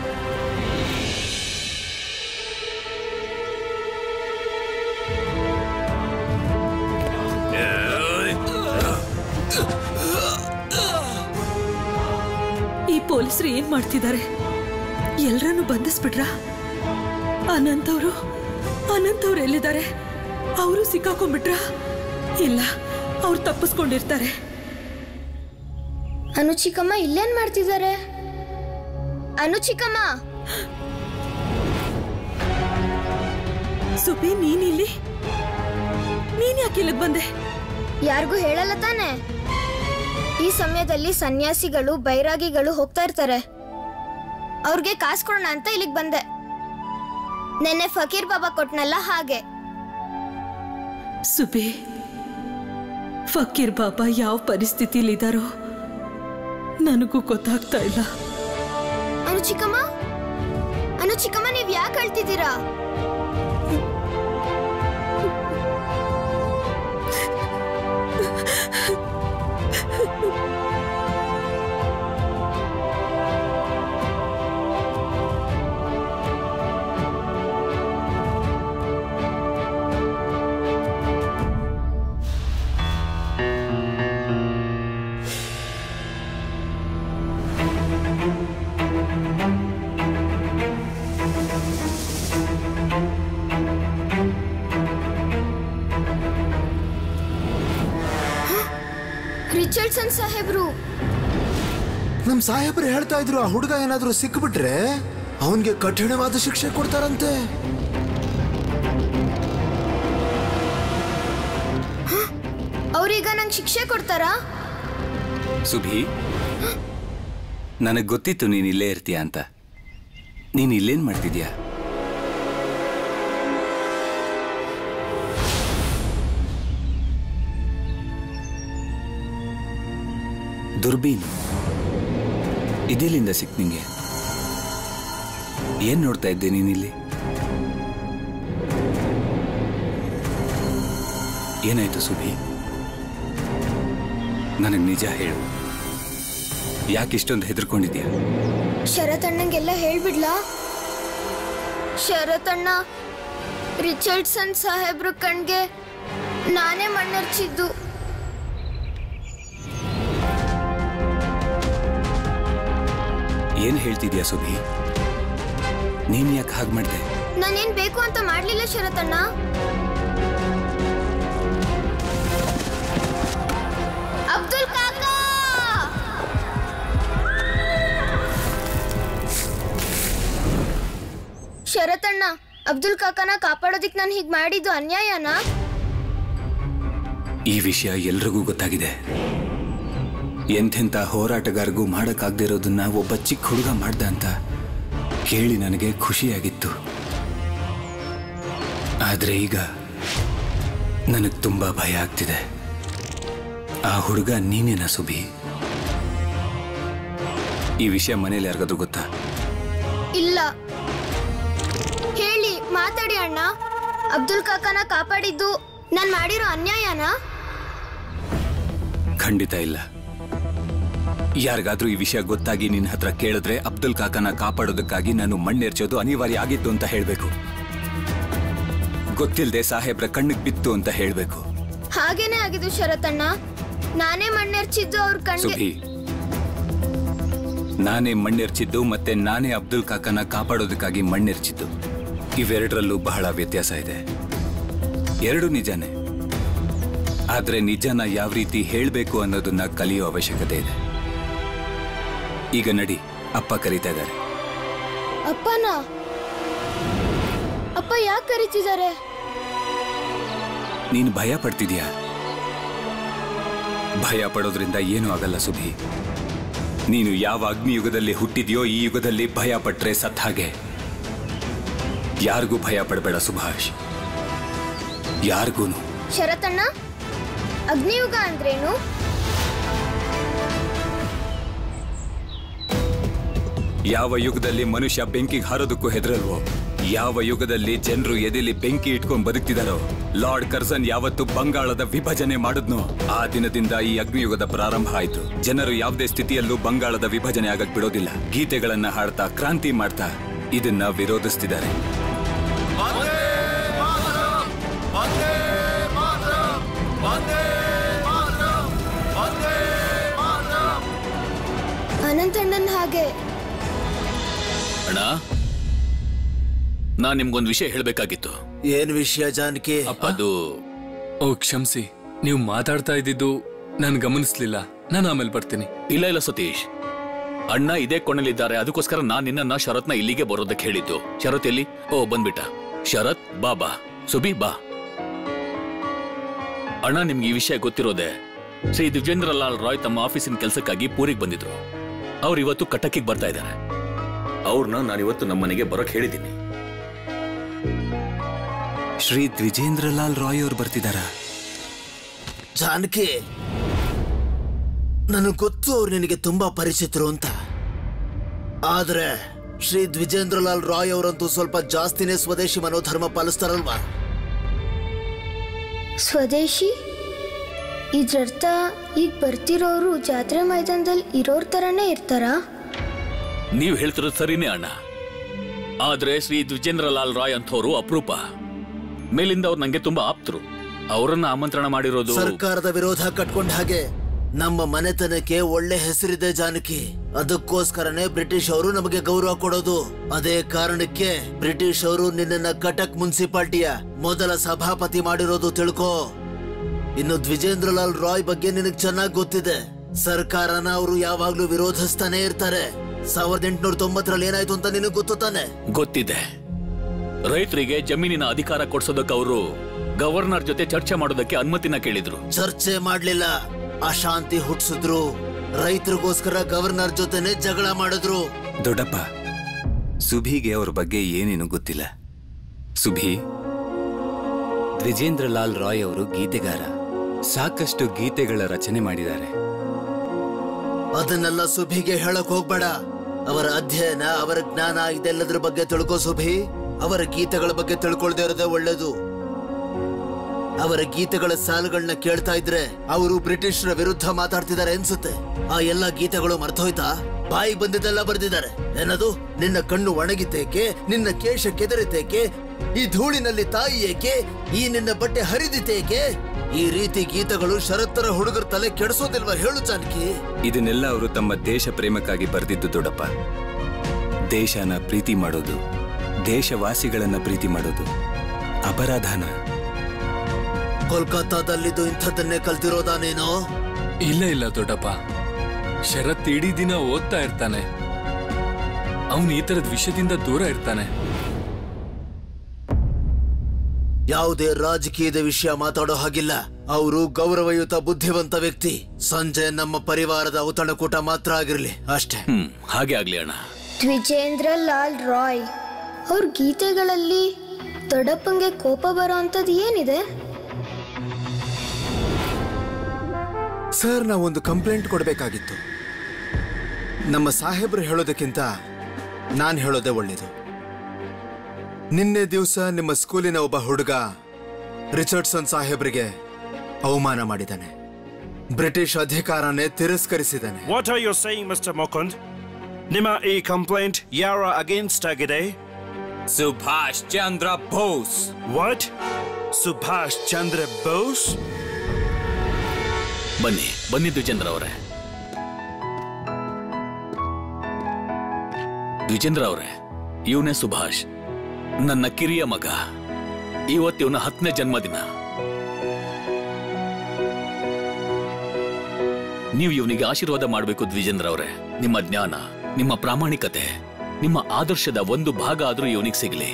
ಈ ಪೊಲೀಸರು ಏನ್ ಮಾಡ್ತಿದ್ದಾರೆ ಎಲ್ರನ್ನು ಬಂಧಿಸ್ಬಿಟ್ರ ಅನಂತ್ ಅವರು ಅನಂತ್ ಅವ್ರು ಎಲ್ಲಿದ್ದಾರೆ ಅವರು ಸಿಕ್ಕಾಕೊಂಡ್ಬಿಟ್ರ ಇಲ್ಲ ಅವ್ರು ತಪ್ಪಿಸ್ಕೊಂಡಿರ್ತಾರೆ ಅನು ಚಿಕ್ಕಮ್ಮ ಇಲ್ಲೇನ್ ಮಾಡ್ತಿದ್ದಾರೆ ಅನು ಚಿಕ್ಕಮ್ಮ ಸುಬಿ ನೀನಿಲ್ಲಿ ನೀನ್ ಯಾಕೆ ಇಲ್ಲಿಗೆ ಬಂದೆ ಯಾರಿಗೂ ಹೇಳಲ್ಲ ತಾನೆ ಈ ಸಮಯದಲ್ಲಿ ಸನ್ಯಾಸಿಗಳು ಬೈರಾಗಿಗಳು ಹೋಗ್ತಾ ಇರ್ತಾರೆ ಅವ್ರಿಗೆ ಕಾಸು ಕೊಡೋಣ ಅಂತ ಇಲ್ಲಿಗೆ ಬಂದೆ ನೆನ್ನೆ ಫಕೀರ್ ಬಾಬಾ ಕೊಟ್ನಲ್ಲ ಹಾಗೆ ಸುಬಿ ಫಕೀರ್ ಬಾಬಾ ಯಾವ ಪರಿಸ್ಥಿತಿಲಿದ್ದಾರೋ ನನಗೂ ಗೊತ್ತಾಗ್ತಾ ಇಲ್ಲ ಅನು ಚಿಕ್ಕಮ್ಮ ಅನು ಚಿಕ್ಕಮ್ಮ ನೀವ್ ಯಾಕೆ ಅಳ್ತಿದ್ದೀರಾ ರಿಚರ್ಡ್ಸನ್ ಸಾಹೇಬ್ರು ನಮ್ ಸಾಹೇಬ್ರು ಹೇಳ್ತಾ ಇದ್ರು ಆ ಹುಡುಗ ಏನಾದ್ರೂ ಸಿಕ್ಬಿಟ್ರೆ ಅವನ್ಗೆ ಕಠಿಣವಾದ ಶಿಕ್ಷೆ ಕೊಡ್ತಾರಂತೆ ಅವ್ರೀಗ ನಂಗೆ ಶಿಕ್ಷೆ ಕೊಡ್ತಾರಾ ಸುಭಿ ನನಗೆ ಗೊತ್ತಿತ್ತು ನೀನು ಇಲ್ಲೇ ಇರ್ತೀಯ ಅಂತ ನೀನು ಇಲ್ಲೇನ್ ಮಾಡ್ತಿದ್ಯಾ ದುರ್ಬೀನ್ ಇದೆಲ್ಲಿಂದ ಸಿಕ್ ನಿಂಗೆ ಏನ್ ನೋಡ್ತಾ ಇದ್ದೆ ನೀನಿಲ್ಲಿ ಏನಾಯ್ತು ಸುಭಿ ನನಗೆ ನಿಜ ಹೇಳು ಯಾಕಿಷ್ಟೊಂದು ಹೆದರ್ಕೊಂಡಿದ್ಯಾ ಶರತ್ ಅಣ್ಣಂಗೆಲ್ಲ ಹೇಳ್ಬಿಡ್ಲಾ ಶರತ್ ಅಣ್ಣ ರಿಚರ್ಡ್ಸನ್ ಸಾಹೇಬ್ರು ಕಣ್ಗೆ ನಾನೇ ಮಣ್ಣರ್ಚಿದ್ದು ಏನ್ ಹೇಳ್ತಿದ್ಯಾ ಸುಭಿ ನೀನ್ ಯಾಕೆ ಹಾಗೆ ಮಾಡ್ದೆ ನಾನೇನ್ ಬೇಕು ಅಂತ ಮಾಡ್ಲಿಲ್ಲ ಶರತ್ ಅಣ್ಣ ಅಬ್ದುಲ್ ಕಾಕಾ ಶರತ್ ಅಣ್ಣ ಅಬ್ದುಲ್ ಕಾಕಾನ ಕಾಪಾಡೋದಿಕ್ ನಾನು ಹೀಗ್ ಮಾಡಿದ್ದು ಅನ್ಯಾಯನಾ ಈ ವಿಷಯ ಎಲ್ರಿಗೂ ಗೊತ್ತಾಗಿದೆ ಎಂಥೆಂಥ ಹೋರಾಟಗಾರಗೂ ಮಾಡಕ್ಕಾಗ್ದಿರೋದನ್ನ ಒಬ್ಬ ಚಿಕ್ಕ ಹುಡುಗ ಮಾಡ್ದ ಅಂತ ಕೇಳಿ ನನಗೆ ಖುಷಿಯಾಗಿತ್ತು ಆದ್ರೆ ಈಗ ನನಗೆ ತುಂಬಾ ಭಯ ಆಗ್ತಿದೆ ಆ ಹುಡುಗ ನೀನೇನಾ ಸುಬಿ ಈ ವಿಷಯ ಮನೇಲಿ ಯಾರಿಗಾದ್ರೂ ಗೊತ್ತಾ ಇಲ್ಲ ಹೇಳಿ ಮಾತಾಡಿ ಅಣ್ಣ ಅಬ್ದುಲ್ ಕಾಕಾನ ಕಾಪಾಡಿದ್ದು ನಾನ್ ಮಾಡಿರೋ ಅನ್ಯಾಯನಾ ಖಂಡಿತ ಇಲ್ಲ ಯಾರಿಗಾದ್ರೂ ಈ ವಿಷಯ ಗೊತ್ತಾಗಿ ನಿನ್ನ ಹತ್ರ ಕೇಳಿದ್ರೆ ಅಬ್ದುಲ್ ಕಾಕನ ಕಾಪಾಡೋದಕ್ಕಾಗಿ ನಾನು ಮಣ್ಣೆರ್ಚೋದು ಅನಿವಾರ್ಯ ಆಗಿತ್ತು ಅಂತ ಹೇಳ್ಬೇಕು ಗೊತ್ತಿಲ್ಲದೆ ಸಾಹೇಬ್ರ ಕಣ್ಣಿಗೆ ಬಿತ್ತು ಅಂತ ಹೇಳ್ಬೇಕು ಹಾಗೇನೆ ಆಗಿದ್ದು ಶರತ್ ಅಣ್ಣ ನಾನೇ ಮಣ್ಣೆರ್ಚಿದ್ದು ಅವ್ರ ಕಣ್ಗೆ ಸುಭಿ ನಾನೇ ಮಣ್ಣೆರ್ಚಿದ್ದು ಮತ್ತೆ ನಾನೇ ಅಬ್ದುಲ್ ಕಾಕನ ಕಾಪಾಡೋದಕ್ಕಾಗಿ ಮಣ್ಣೆರ್ಚಿದ್ದು ಇವೆರಡರಲ್ಲೂ ಬಹಳ ವ್ಯತ್ಯಾಸ ಇದೆ ಎರಡು ನಿಜಾನೇ ಆದ್ರೆ ನಿಜನ ಯಾವ ರೀತಿ ಹೇಳ್ಬೇಕು ಅನ್ನೋದನ್ನ ಕಲಿಯೋ ಅವಶ್ಯಕತೆ ಇದೆ ಈಗ ನಡಿ ಅಪ್ಪ ಕರೀತಾ ಇದ್ದಾರೆ ಅಪ್ಪನ ಅಪ್ಪ ಯಾಕೆ ಕರೀತಿದ್ದಾರೆ ನೀನು ಭಯ ಪಡ್ತಿದ್ಯಾ ಭಯ ಪಡೋದ್ರಿಂದ ಏನೂ ಆಗಲ್ಲ ಸುಧಿ ನೀನು ಯಾವ ಅಗ್ನಿಯುಗದಲ್ಲಿ ಹುಟ್ಟಿದ್ಯೋ ಈ ಯುಗದಲ್ಲಿ ಭಯ ಪಟ್ರೆ ಸತ್ ಹಾಗೆ ಯಾರಿಗೂ ಭಯ ಪಡಬೇಡ ಸುಭಾಷ್ ಯಾರಿಗೂನು ಶರತಣ್ಣ ಅಗ್ನಿಯುಗ ಅಂದ್ರೇನು ಯಾವ ಯುಗದಲ್ಲಿ ಮನುಷ್ಯ ಬೆಂಕಿಗೆ ಹಾರೋದಕ್ಕೂ ಹೆದರಲ್ವೋ ಯಾವ ಯುಗದಲ್ಲಿ ಜನರು ಎದೆಲಿ ಬೆಂಕಿ ಇಟ್ಕೊಂಡ್ ಬದುಕ್ತಿದಾರೋ ಲಾರ್ಡ್ ಕರ್ಸನ್ ಯಾವತ್ತು ಬಂಗಾಳದ ವಿಭಜನೆ ಮಾಡಿದ್ನೋ ಆ ದಿನದಿಂದ ಈ ಅಗ್ನಿಯುಗದ ಪ್ರಾರಂಭ ಆಯ್ತು ಜನರು ಯಾವುದೇ ಸ್ಥಿತಿಯಲ್ಲೂ ಬಂಗಾಳದ ವಿಭಜನೆ ಆಗಕ್ ಬಿಡೋದಿಲ್ಲ ಗೀತೆಗಳನ್ನ ಹಾಡ್ತಾ ಕ್ರಾಂತಿ ಮಾಡ್ತಾ ಇದನ್ನ ವಿರೋಧಿಸ್ತಿದ್ದಾರೆ ಅನಂತಣ್ಣನ್ ಹಾಗೆ ಅಣ್ಣ ನಾನ್ ನಿಮ್ಗೊಂದು ವಿಷಯ ಹೇಳ್ಬೇಕಾಗಿತ್ತು ಏನ್ ವಿಷಯ ಜಾನಕಿ ಅದು ಓ ಕ್ಷಮಿಸಿ ನೀವು ಮಾತಾಡ್ತಾ ಇದ್ದಿದ್ದು ನಾನು ಗಮನಿಸ್ಲಿಲ್ಲ ನಾನು ಆಮೇಲೆ ಬರ್ತೀನಿ ಇಲ್ಲ ಇಲ್ಲ ಸತೀಶ್ ಅಣ್ಣ ಇದೇ ಕೊನೆಯಲ್ಲಿದ್ದಾರೆ ಅದಕ್ಕೋಸ್ಕರ ನಾನ್ ನಿನ್ನ ಶರತ್ನ ಇಲ್ಲಿಗೆ ಬರೋದಕ್ಕೆ ಹೇಳಿದ್ದು ಶರತ್ ಎಲ್ಲಿ ಓ ಬಂದ್ಬಿಟ್ಟ ಶರತ್ ಬಾ ಬಾ ಸುಬಿ ಬಾ ಅಣ್ಣ ನಿಮ್ಗೆ ಈ ವಿಷಯ ಗೊತ್ತಿರೋದೆ ಶ್ರೀ ದಿವ್ಯೇಂದ್ರ ಲಾಲ್ ರಾಯ್ ತಮ್ಮ ಆಫೀಸಿನ ಕೆಲಸಕ್ಕಾಗಿ ಪೂರಿಗೆ ಬಂದಿದ್ರು ಅವ್ರು ಇವತ್ತು ಕಟಕಿಗೆ ಬರ್ತಾ ಇದ್ದಾರೆ ಅವ್ರನ್ನ ನಾನು ಇವತ್ತು ನಮ್ಮ ಮನೆಗೆ ಬರೋಕ್ ಹೇಳಿದ್ದೀನಿ ಶ್ರೀ ದ್ವಿಜೇಂದ್ರ ಲಾಲ್ ರಾಯ್ ಅವ್ರು ಬರ್ತಿದಾರ ಜಾನಕಿ ನನಗೆ ಗೊತ್ತು ಅವ್ರು ನಿನಗೆ ತುಂಬಾ ಪರಿಚಿತರು ಅಂತ ಆದ್ರೆ ಶ್ರೀ ದ್ವಿಜೇಂದ್ರಲಾಲ್ ರಾಯ್ ಅವರಂತೂ ಸ್ವಲ್ಪ ಜಾಸ್ತಿನೇ ಸ್ವದೇಶಿ ಮನೋಧರ್ಮ ಪಾಲಿಸ್ತಾರಲ್ವಾ ಸ್ವದೇಶಿ ಇದ್ರರ್ಥ ಈಗ ಬರ್ತಿರೋರು ಜಾತ್ರೆ ಮೈದಾನದಲ್ಲಿ ಇರೋರ್ ಥರನೇ ಇರ್ತಾರಾ ನೀವ್ ಹೇಳ್ತಿರೋದು ಸರಿನೇ ಅಣ್ಣ ಆದ್ರೆ ಶ್ರೀ ದ್ವಿಜೇಂದ್ರಲಾಲ್ ರಾಯ್ ಅಂಥವ್ರು ಅಪರೂಪ ಮೇಲಿಂದ ಅವ್ರು ನಂಗೆ ತುಂಬಾ ಆಪ್ತರು ಅವರನ್ನ ಆಮಂತ್ರಣ ಮಾಡಿರೋದು ಸರ್ಕಾರದ ವಿರೋಧ ಕಟ್ಕೊಂಡ ಹಾಗೆ ನಮ್ಮ ಮನೆತನಕ್ಕೆ ಒಳ್ಳೆ ಹೆಸರಿದೆ ಜಾನಕಿ ಅದಕ್ಕೋಸ್ಕರನೇ ಬ್ರಿಟಿಷ್ ಅವರು ನಮಗೆ ಗೌರವ ಕೊಡೋದು ಅದೇ ಕಾರಣಕ್ಕೆ ಬ್ರಿಟಿಷ್ ಅವರು ನಿನ್ನನ್ನ ಕಟಕ್ ಮುನ್ಸಿಪಾಲ್ಟಿಯ ಮೊದಲ ಸಭಾಪತಿ ಮಾಡಿರೋದು ತಿಳ್ಕೋ ಇನ್ನು ದ್ವಿಜೇಂದ್ರಲಾಲ್ ರಾಯ್ ಬಗ್ಗೆ ನಿನಗ್ ಚೆನ್ನಾಗಿ ಗೊತ್ತಿದೆ ಸರ್ಕಾರನ ಅವರು ಯಾವಾಗ್ಲೂ ವಿರೋಧಿಸ್ತಾನೆ ಇರ್ತಾರೆ ಸಾವಿರದ ಎಂಟುನೂರ ತೊಂಬತ್ತರಲ್ಲಿ ಏನಾಯ್ತು ಅಂತ ನಿನಗ್ ಗೊತ್ತು ತಾನೆ ಗೊತ್ತಿದೆ ರೈತರಿಗೆ ಜಮೀನಿನ ಅಧಿಕಾರ ಕೊಡ್ಸೋದಕ್ಕೆ ಅವರು ಗವರ್ನರ್ ಜೊತೆ ಚರ್ಚೆ ಮಾಡೋದಕ್ಕೆ ಅನುಮತಿನ ಕೇಳಿದ್ರು ಚರ್ಚೆ ಮಾಡ್ಲಿಲ್ಲ ಅಶಾಂತಿ ಹುಟ್ಸಿದ್ರು ರೈತರಿಗೋಸ್ಕರ ಗವರ್ನರ್ ಜೊತೆನೆ ಜಗಳ ಮಾಡಿದ್ರು ದೊಡ್ಡಪ್ಪ ಸುಭಿಗೆ ಅವ್ರ ಬಗ್ಗೆ ಏನೇನು ಗೊತ್ತಿಲ್ಲ ಸುಭಿ ದ್ವಿಜೇಂದ್ರಲಾಲ್ ರಾಯ್ ಅವರು ಗೀತೆಗಾರ ಸಾಕಷ್ಟು ಗೀತೆಗಳ ರಚನೆ ಮಾಡಿದ್ದಾರೆ ಅದನ್ನೆಲ್ಲ ಸುಭಿಗೆ ಹೇಳಕ್ ಹೋಗ್ಬೇಡ ಅವರ ಅಧ್ಯಯನ ಅವರ ಜ್ಞಾನ ಇದೆಲ್ಲದ್ರ ಬಗ್ಗೆ ತಿಳ್ಕೋ ಸುಭಿ ಅವರ ಗೀತೆಗಳ ಬಗ್ಗೆ ತಿಳ್ಕೊಳ್ದೇ ಇರೋದೇ ಒಳ್ಳೇದು ಅವರ ಗೀತೆಗಳ ಸಾಲುಗಳನ್ನ ಕೇಳ್ತಾ ಇದ್ರೆ ಅವರು ಬ್ರಿಟಿಷರ ವಿರುದ್ಧ ಮಾತಾಡ್ತಿದ್ದಾರೆ ಅನ್ಸುತ್ತೆ ಆ ಎಲ್ಲಾ ಗೀತೆಗಳು ಮರ್ತೋಯ್ತಾ ಬಾಯಿ ಬಂದಿದ್ದೆಲ್ಲ ಬರ್ದಿದ್ದಾರೆ ಏನದು ನಿನ್ನ ಕಣ್ಣು ಒಣಗಿತೇಕೆ ನಿನ್ನ ಕೇಶ ಕೆದರಿತೇಕೆ ಈ ಧೂಳಿನಲ್ಲಿ ತಾಯಿ ಏಕೆ ಈ ನಿನ್ನ ಬಟ್ಟೆ ಹರಿದಿತೇಕೆ ಈ ರೀತಿ ಗೀತೆಗಳು ಶರತ್ತರ ಹುಡುಗರ ತಲೆ ಕೆಡಿಸೋದಿಲ್ವಾ ಹೇಳು ಜಾನಕಿ ಇದನ್ನೆಲ್ಲ ಅವರು ತಮ್ಮ ದೇಶ ಪ್ರೇಮಕ್ಕಾಗಿ ಬರೆದಿದ್ದು ದೊಡ್ಡಪ್ಪ ದೇಶನ ಪ್ರೀತಿ ಮಾಡೋದು ದೇಶವಾಸಿಗಳನ್ನ ಪ್ರೀತಿ ಮಾಡೋದು ಅಪರಾಧನ ಕೋಲ್ಕತ್ತಾದಲ್ಲಿದ್ದು ಇಂಥದ್ದನ್ನೇ ಕಲ್ತಿರೋದಾ ನೀನು ಇಲ್ಲ ಇಲ್ಲ ದೊಡ್ಡಪ್ಪ ಶರತ್ ಇಡೀ ದಿನ ಓದ್ತಾ ಇರ್ತಾನೆ ಅವನು ಈ ತರದ ವಿಷಯದಿಂದ ದೂರ ಇರ್ತಾನೆ ಯಾವುದೇ ರಾಜಕೀಯದ ವಿಷಯ ಮಾತಾಡೋ ಹಾಗಿಲ್ಲ ಅವರು ಗೌರವಯುತ ಬುದ್ಧಿವಂತ ವ್ಯಕ್ತಿ ಸಂಜೆ ನಮ್ಮ ಪರಿವಾರದ ಔತಣಕೂಟ ಮಾತ್ರ ಆಗಿರ್ಲಿ ಅಷ್ಟೇ ಹ್ಮ್ ಹಾಗೆ ಆಗ್ಲಿ ಅಣ್ಣ ದ್ವಿಜೇಂದ್ರ ಲಾಲ್ ರಾಯ್ ಅವ್ರ ಗೀತೆಗಳಲ್ಲಿ ದೊಡ್ಡಪ್ಪಂಗೆ ಕೋಪ ಬರೋ ಅಂಥದ್ದು ಏನಿದೆ ಸರ್ ನಾವೊಂದು ಕಂಪ್ಲೇಂಟ್ ಕೊಡಬೇಕಾಗಿತ್ತು ನಮ್ಮ ಸಾಹೇಬ್ರು ಹೇಳೋದಕ್ಕಿಂತ ನಾನು ಹೇಳೋದೇ ಒಳ್ಳೇದು ನಿನ್ನೆ ದಿವಸ ನಿಮ್ಮ ಸ್ಕೂಲಿನ ಒಬ್ಬ ಹುಡುಗ ರಿಚರ್ಡ್ಸನ್ ಸಾಹೇಬ್ರಿಗೆ ಅವಮಾನ ಮಾಡಿದ್ದಾನೆ ಬ್ರಿಟಿಷ್ ಅಧಿಕಾರನೇ ತಿರಸ್ಕರಿಸಿದ್ದಾನೆ What are you saying, Mr. Mokund? ನಿಮ್ಮ ಈ ಕಂಪ್ಲೇಂಟ್ ಯಾರ ಅಗೇನ್ಸ್ಟ್ ಆಗಿದೆ ಸುಭಾಷ್ ಚಂದ್ರ ಬೋಸ್ ವಾಟ್ ಸುಭಾಷ್ ಚಂದ್ರ ಬೋಸ್ ಬನ್ನಿ ಬನ್ನಿ ದ್ವಿಜೇಂದ್ರ ಅವರೇ ದ್ವಿಜೇಂದ್ರ ಅವರೇ ಇವನೇ ಸುಭಾಷ್ ನನ್ನ ಕಿರಿಯ ಮಗ ಇವತ್ತು ಇವನ ಹತ್ತನೇ ಜನ್ಮದಿನ ನೀವು ಇವನಿಗೆ ಆಶೀರ್ವಾದ ಮಾಡಬೇಕು ದ್ವಿಜೇಂದ್ರ ಅವರೇ ನಿಮ್ಮ ಜ್ಞಾನ ನಿಮ್ಮ ಪ್ರಾಮಾಣಿಕತೆ ನಿಮ್ಮ ಆದರ್ಶದ ಒಂದು ಭಾಗ ಆದ್ರೂ ಇವನಿಗೆ ಸಿಗಲಿ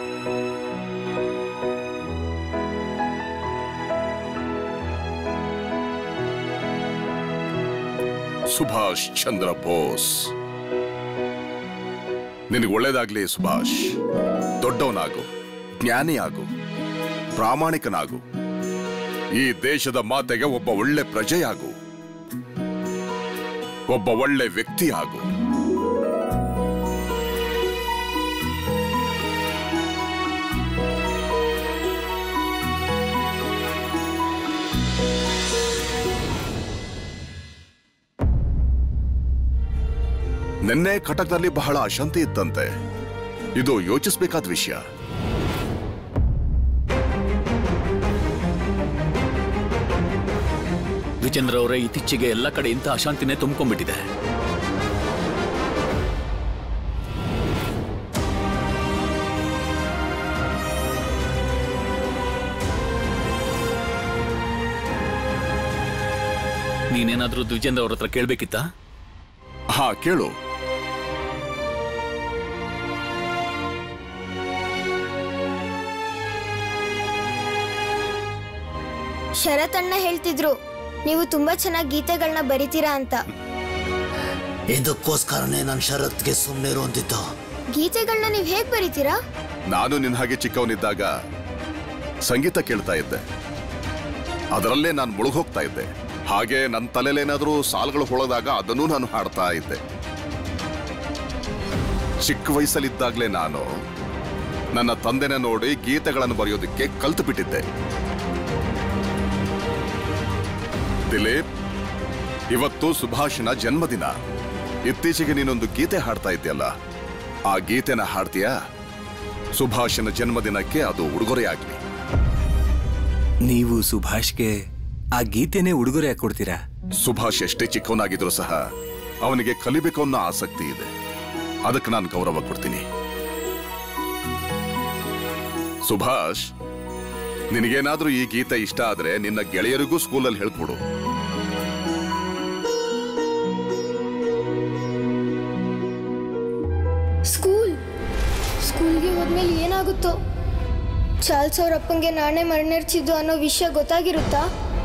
ಸುಭಾಷ್ ಚಂದ್ರ ಬೋಸ್ ನಿನಗೆ ಒಳ್ಳೇದಾಗ್ಲಿ ಸುಭಾಷ್ ದೊಡ್ಡವನಾಗು ಜ್ಞಾನಿಯಾಗು ಪ್ರಾಮಾಣಿಕನಾಗು ಈ ದೇಶದ ಮಾತೆಗೆ ಒಬ್ಬ ಒಳ್ಳೆ ಪ್ರಜೆಯಾಗು ಒಬ್ಬ ಒಳ್ಳೆ ವ್ಯಕ್ತಿಯಾಗು ನಿನ್ನೆ ಕಟಕ್ನಲ್ಲಿ ಬಹಳ ಅಶಾಂತಿ ಇತ್ತಂತೆ ಇದು ಯೋಚಿಸಬೇಕಾದ ವಿಷಯ ದ್ವಿಜೇಂದ್ರ ಅವರೇ ಇತ್ತೀಚೆಗೆ ಎಲ್ಲ ಕಡೆ ಇಂಥ ಅಶಾಂತಿನೇ ತುಂಬಿಕೊಂಡ್ಬಿಟ್ಟಿದೆ ನೀನೇನಾದ್ರೂ ದ್ವಿಜೇಂದ್ರ ಅವ್ರ ಹತ್ರ ಕೇಳ್ಬೇಕಿತ್ತಾ ಹಾ ಕೇಳು ಶರತ್ ಅಣ್ಣ ಹೇಳ್ತಿದ್ರು ನೀವು ತುಂಬಾ ಚೆನ್ನಾಗಿ ಗೀತೆಗಳನ್ನ ಬರಿತೀರಾ ಅಂತ ಇದಕ್ಕೋಸ್ಕರನೇ ನಾನು ಶರತ್ಗೆ ಸುಮ್ಮನೆ ಇರು ಅಂತಿದ್ದು ಗೀತೆಗಳನ್ನ ನೀವು ಹೇಗ್ ಬರಿತೀರಾ ನಾನು ನಿನ್ನ ಹಾಗೆ ಚಿಕ್ಕವನಿದ್ದಾಗ ಸಂಗೀತ ಕೇಳ್ತಾ ಇದ್ದೆ ಅದರಲ್ಲೇ ನಾನು ಮುಳುಗೋಗ್ತಾ ಇದ್ದೆ ಹಾಗೆ ನನ್ನ ತಲೆಲೇನಾದ್ರೂ ಸಾಲುಗಳು ಹೊಳದಾಗ ಅದನ್ನೂ ನಾನು ಹಾಡ್ತಾ ಇದ್ದೆ ಚಿಕ್ಕ ವಯಸ್ಸಲ್ಲಿದ್ದಾಗಲೇ ನಾನು ನನ್ನ ತಂದೆನ ನೋಡಿ ಗೀತೆಗಳನ್ನು ಬರೆಯೋದಕ್ಕೆ ಕಲ್ತು ಬಿಟ್ಟಿದ್ದೆ ದಿಲೀಪ್ ಇವತ್ತು ಸುಭಾಷನ ಜನ್ಮದಿನ ಇತ್ತೀಚೆಗೆ ನೀನೊಂದು ಗೀತೆ ಹಾಡ್ತಾ ಇದ್ಯಲ್ಲ ಆ ಗೀತೆನ ಹಾಡ್ತೀಯಾ ಸುಭಾಷನ ಜನ್ಮದಿನಕ್ಕೆ ಅದು ಉಡುಗೊರೆಯಾಗ್ಲಿ ನೀವು ಸುಭಾಷ್ಗೆ ಆ ಗೀತೆನೇ ಉಡುಗೊರೆ ಕೊಡ್ತೀರಾ ಸುಭಾಷ್ ಎಷ್ಟೇ ಚಿಕ್ಕವನಾಗಿದ್ರು ಸಹ ಅವನಿಗೆ ಕಲಿಬೇಕು ಅನ್ನೋ ಆಸಕ್ತಿ ಇದೆ ಅದಕ್ಕೆ ನಾನು ಗೌರವ ಕೊಡ್ತೀನಿ ಸುಭಾಷ್ ನಿನಗೇನಾದ್ರೂ ಈ ಗೀತೆ ಇಷ್ಟ ಆದ್ರೆ ನಿನ್ನ ಗೆಳೆಯರಿಗೂ ಸ್ಕೂಲಲ್ಲಿ ಹೇಳ್ಕೊಡು ಸ್ಕೂಲ್ ಸ್ಕೂಲ್ಗೆ ಹೋದ್ಮೇಲೆ ಏನಾಗುತ್ತೋ ಚಾರ್ಲ್ಸ್ ಅವ್ರ ಅಪ್ಪಂಗೆ ನಾನೇ ಮರಣಿರ್ಚಿದ್ದು ಅನ್ನೋ ವಿಷಯ ಗೊತ್ತಾಗಿರುತ್ತಾ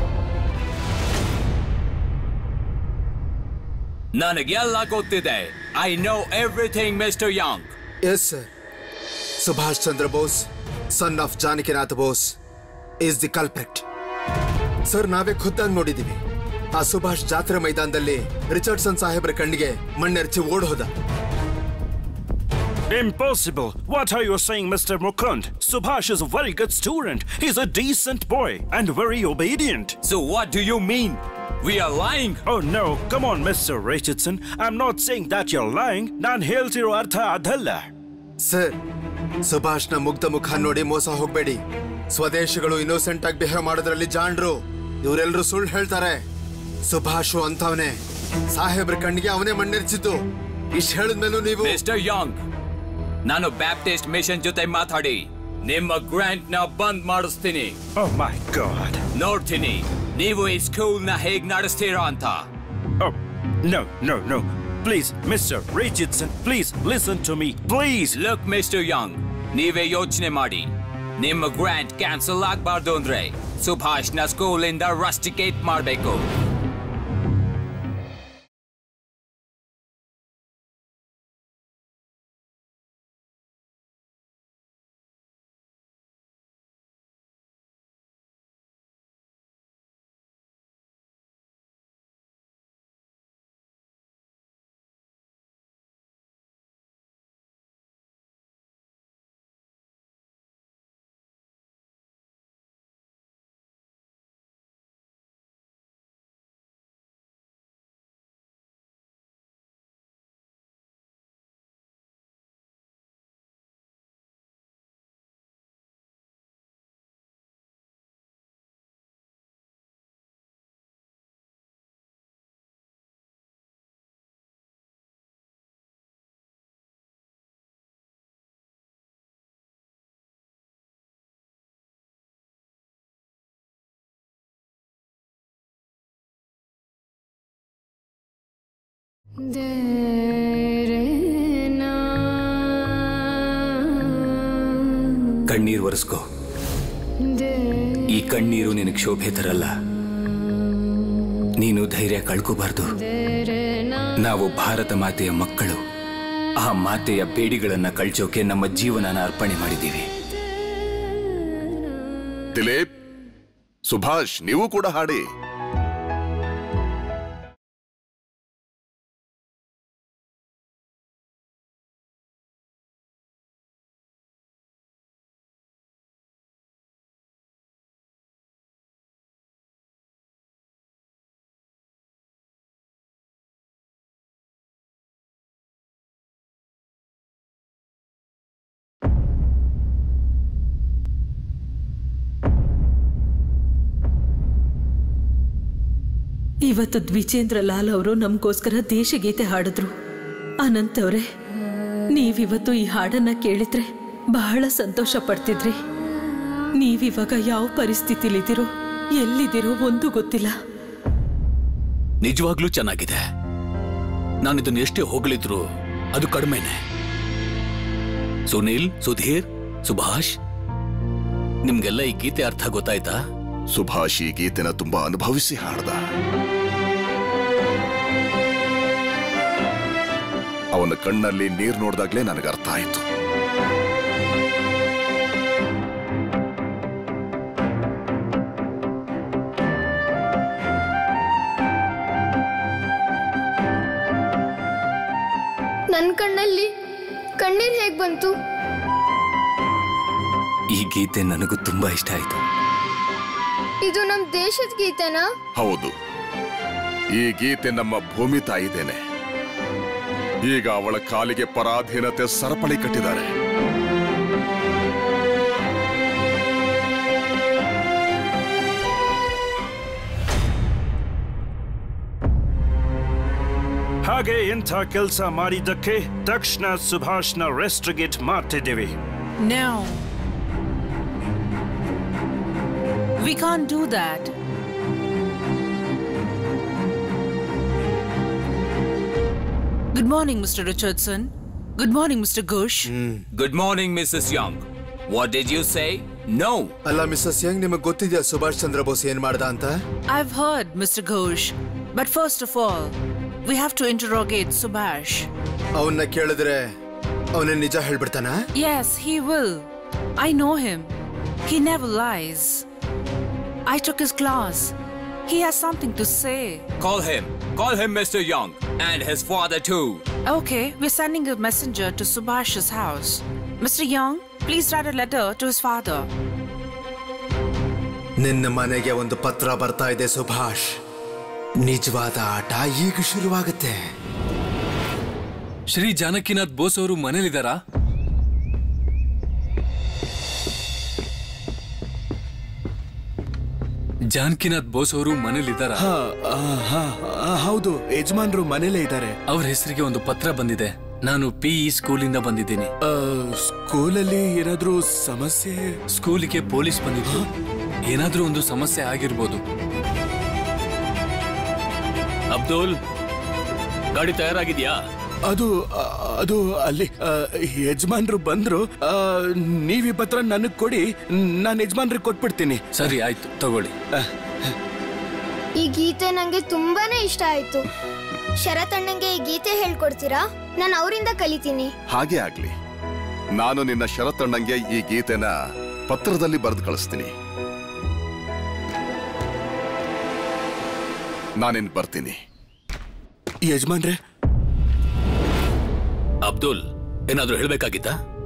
ನನಗೆಲ್ಲ ಗೊತ್ತಿದೆ I know everything mister Young yes sir Subhash Chandra Bose son of Janakinath Bose is the culprit sir ನಾವೇ ಖುದ್ದಾಗಿ ನೋಡಿದೀವಿ ಆ ಸುಭಾಷ್ ಜಾತ್ರೆ ಮೈದಾನದಲ್ಲಿ ರಿಚರ್ಡ್ಸನ್ ಸಾಹೇಬ್ರ ಕಣ್ಣಿಗೆ ಮಣ್ಣೆರಚಿ ಓಡ್ ಹೋದ Impossible. What are you saying, Mr. Mukund? Subhash is a very good student. He's a decent boy and very obedient. So what do you mean? We are lying? Oh no, come on, Mr. Richardson. I'm not saying that you're lying. ನಾನು ಹೇಳ್ತಿರೋ ಅರ್ಥ ಅದಲ್ಲ sir ಸುಭಾಷ್ನ ಮುಗ್ಧ ಮುಖ ನೋಡಿ ಮೋಸ ಹೋಗ್ಬೇಡಿ ಸ್ವದೇಶಿಗಳು innocent ಆಗಿ ಬಿಹೇವ್ ಮಾಡೋದ್ರಲ್ಲಿ ಜಾಣ್ರು ಇವರೆಲ್ಲರೂ ಸುಳ್ಳು ಹೇಳ್ತಾರೆ ಸುಭಾಷು ಅಂತವನೇ ಸಾಹೇಬ್ರ ಕಣ್ಣಿಗೆ ಅವನೇ ಮಣ್ಣೆರ್ಚಿದ್ದು ಇಷ್ಟು ಹೇಳಿದ್ಮೇಲೂ ನೀವು ಮಿಸ್ಟರ್ಯಾಂಗ್ ನಾನು ಬ್ಯಾಪ್ಟಿಸ್ಟ್ ಮಿಷನ್ ಜೊತೆ ಮಾತಾಡಿ ನಿಮ್ಮ ಗ್ರಾಂಟ್ ನ ಬಂದ್ ಮಾಡಿಸ್ತೀನಿ Oh my god. ನೋಡ್ತೀನಿ ನೀವು ಈ ಸ್ಕೂಲ್ ನ ಹೇಗ್ ನಡೆಸ್ತೀರಾ ಅಂತ Oh, no, no, no. Please, Mr. Richardson, please listen to me. Please. Look mister Young ನೀವೇ ಯೋಚನೆ ಮಾಡಿ ನಿಮ್ಮ ಗ್ರಾಂಟ್ ಕ್ಯಾನ್ಸಲ್ ಆಗ್ಬಾರ್ದು ಅಂದ್ರೆ ಸುಭಾಷ್ ನ ಸ್ಕೂಲ್ ಇಂದ ರಸ್ಟಿಕೇಟ್ ಮಾಡಬೇಕು ಕಣ್ಣೀರು ಒರೆಸ್ಕೋ ಈ ಕಣ್ಣೀರು ನಿನಗೆ ಶೋಭೆ ತರಲ್ಲ ನೀನು ಧೈರ್ಯ ಕಳ್ಕೋಬಾರ್ದು ನಾವು ಭಾರತ ಮಾತೆಯ ಮಕ್ಕಳು ಆ ಮಾತೆಯ ಬೇಡಿಗಳನ್ನ ಕಳ್ಚೋಕೆ ನಮ್ಮ ಜೀವನನ ಅರ್ಪಣೆ ಮಾಡಿದ್ದೀವಿ ದಿಲೀಪ್ ಸುಭಾಷ್ ನೀವು ಕೂಡ ಹಾಡಿ ಇವತ್ತು ದ್ವಿಜೇಂದ್ರ ಲಾಲ್ ಅವರು ನಮಗೋಸ್ಕರ ದೇಶಗೀತೆ ಹಾಡಿದ್ರು ಅನಂತ್ ಅವರೇ ನೀವಿವತ್ತು ಈ ಹಾಡನ್ನ ಕೇಳಿದ್ರೆ ಬಹಳ ಸಂತೋಷ ಪಡ್ತಿದ್ರಿ ನೀವಿವಾಗ ಯಾವ ಪರಿಸ್ಥಿತಿಲಿದ್ದೀರೋ ಎಲ್ಲಿದ್ದೀರೋ ಒಂದು ಗೊತ್ತಿಲ್ಲ ನಿಜವಾಗ್ಲೂ ಚೆನ್ನಾಗಿದೆ ನಾನು ಇದನ್ನ ಎಷ್ಟೇ ಹೊಗಳಿದ್ರು ಅದು ಕಡಿಮೆನೆ ಸುನೀಲ್ ಸುಧೀರ್ ಸುಭಾಷ್ ನಿಮ್ಗೆಲ್ಲ ಈ ಗೀತೆ ಅರ್ಥ ಗೊತ್ತಾಯ್ತಾ ಸುಭಾಷ್ ಈ ಗೀತೆನ ತುಂಬಾ ಅನುಭವಿಸಿ ಹಾಡ್ದ ಅವನ ಕಣ್ಣಲ್ಲಿ ನೀರು ನೋಡಿದಾಗ್ಲೇ ನನಗೆ ಅರ್ಥ ಆಯ್ತು ನನ್ನ ಕಣ್ಣಲ್ಲಿ ಕಣ್ಣೀರ್ ಹೇಗ್ ಬಂತು ಈ ಗೀತೆ ನನಗೂ ತುಂಬಾ ಇಷ್ಟ ಆಯ್ತು ಇದು ನಮ್ ದೇಶದ ಗೀತೆನಾ ಹೌದು ಈ ಗೀತೆ ನಮ್ಮ ಭೂಮಿ ತಾಯಿದೇನೆ ಈಗ ಅವಳ ಕಾಲಿಗೆ ಪರಾಧೀನತೆ ಸರಪಳಿ ಕಟ್ಟಿದ್ದಾರೆ ಹಾಗೆ ಇಂಥ ಕೆಲಸ ಮಾಡಿದ್ದಕ್ಕೆ ತಕ್ಷಣ ಸುಭಾಷ್ನ ರೆಸ್ಟ್ರಿಗೇಟ್ ಮಾಡ್ತಿದ್ದೀವಿ No. We can't do that. Good morning, Mr. Richardson. Good morning, Mr. Gush. Good morning missus Young what did you say no ಅಲ್ಲ ಮಿಸ್ಸಸ್ ಯಂಗ್ ನಿಮಗೆ ಗೊತ್ತಿದೆಯಾ ಸುಭಾಷ್ ಚಂದ್ರ ಬೋಸ್ ಏನ್ ಮಾಡ್ದ ಅಂತ I've heard, Mr. Ghosh. But first of all, we have to interrogate Subhash. ಅವನ್ನ ಕೇಳಿದ್ರೆ ಅವನ ನಿಜ ಹೇಳ್ಬಿಡ್ತಾನ Yes, he will. I know him. He never lies. I took his class. He has something to say. Call him call him mister Young and his father too Okay, we're sending a messenger to Subhash's house. Mr. Young, please write a letter to his father. ನಿನ್ನ ಮನೆಗೆ ಒಂದು ಪತ್ರ ಬರ್ತಾ ಇದೆ ಸುಭಾಷ್ ನಿಜವಾದ ಆಟ ಈಗ ಶುರುವಾಗುತ್ತೆ ಶ್ರೀ ಜಾನಕಿನಾಥ್ ಬೋಸ್ ಅವರು ಮನೇಲಿದ್ದಾರಾ ಜಾನಕಿನಾಥ್ ಬೋಸ್ ಅವರು ಮನೇಲಿದ್ದಾರಾ ಹೌದು ಯಜಮಾನ್ರು ಮನೇಲೇ ಇದ್ದಾರೆ ಅವ್ರ ಹೆಸರಿಗೆ ಒಂದು ಪತ್ರ ಬಂದಿದೆ ನಾನು ಪಿ ಇ ಸ್ಕೂಲಿಂದ ಬಂದಿದ್ದೀನಿ ಸ್ಕೂಲಲ್ಲಿ ಏನಾದ್ರೂ ಸಮಸ್ಯೆ ಸ್ಕೂಲಿಗೆ ಪೊಲೀಸ್ ಬಂದಿದ್ದು ಏನಾದ್ರೂ ಒಂದು ಸಮಸ್ಯೆ ಆಗಿರ್ಬೋದು ಅಬ್ದುಲ್ ಗಾಡಿ ತಯಾರಾಗಿದ್ಯಾ ಅದು ಆ, ಅದು ಅಲ್ಲಿ ಆ, ಯಜಮಾನ್ರು ಬಂದ್ರು ಆ, ನೀವ್ ಈ ಪತ್ರ ನನಗ್ ಕೊಡಿ ನಾನು ಯಜಮಾನ್ರಿಗೆ ಕೊಟ್ಬಿಡ್ತೀನಿ ಸರಿ ಆಯ್ತು ತಗೊಳ್ಳಿ ಈ ಗೀತೆ ನಂಗೆ ತುಂಬಾನೇ ಇಷ್ಟ ಆಯ್ತು ಶರತ್ ಅಣ್ಣಂಗೆ ಈ ಗೀತೆ ಹೇಳ್ಕೊಡ್ತೀರಾ ನಾನು ಅವರಿಂದ ಕಲಿತೀನಿ ಹಾಗೆ ಆಗ್ಲಿ ನಾನು ನಿನ್ನ ಶರತ್ತಣ್ಣಂಗೆ ಈ ಗೀತೆನ ಪತ್ರದಲ್ಲಿ ಬರೆದು ಕಳಿಸ್ತೀನಿ ನಾನಿನ್ ಬರ್ತೀನಿ ಯಜಮಾನ್ರೆ ಅಬ್ದುಲ್ ಏನಾದ್ರೂ ಹೇಳ್ಬೇಕಾಗಿತ್ತ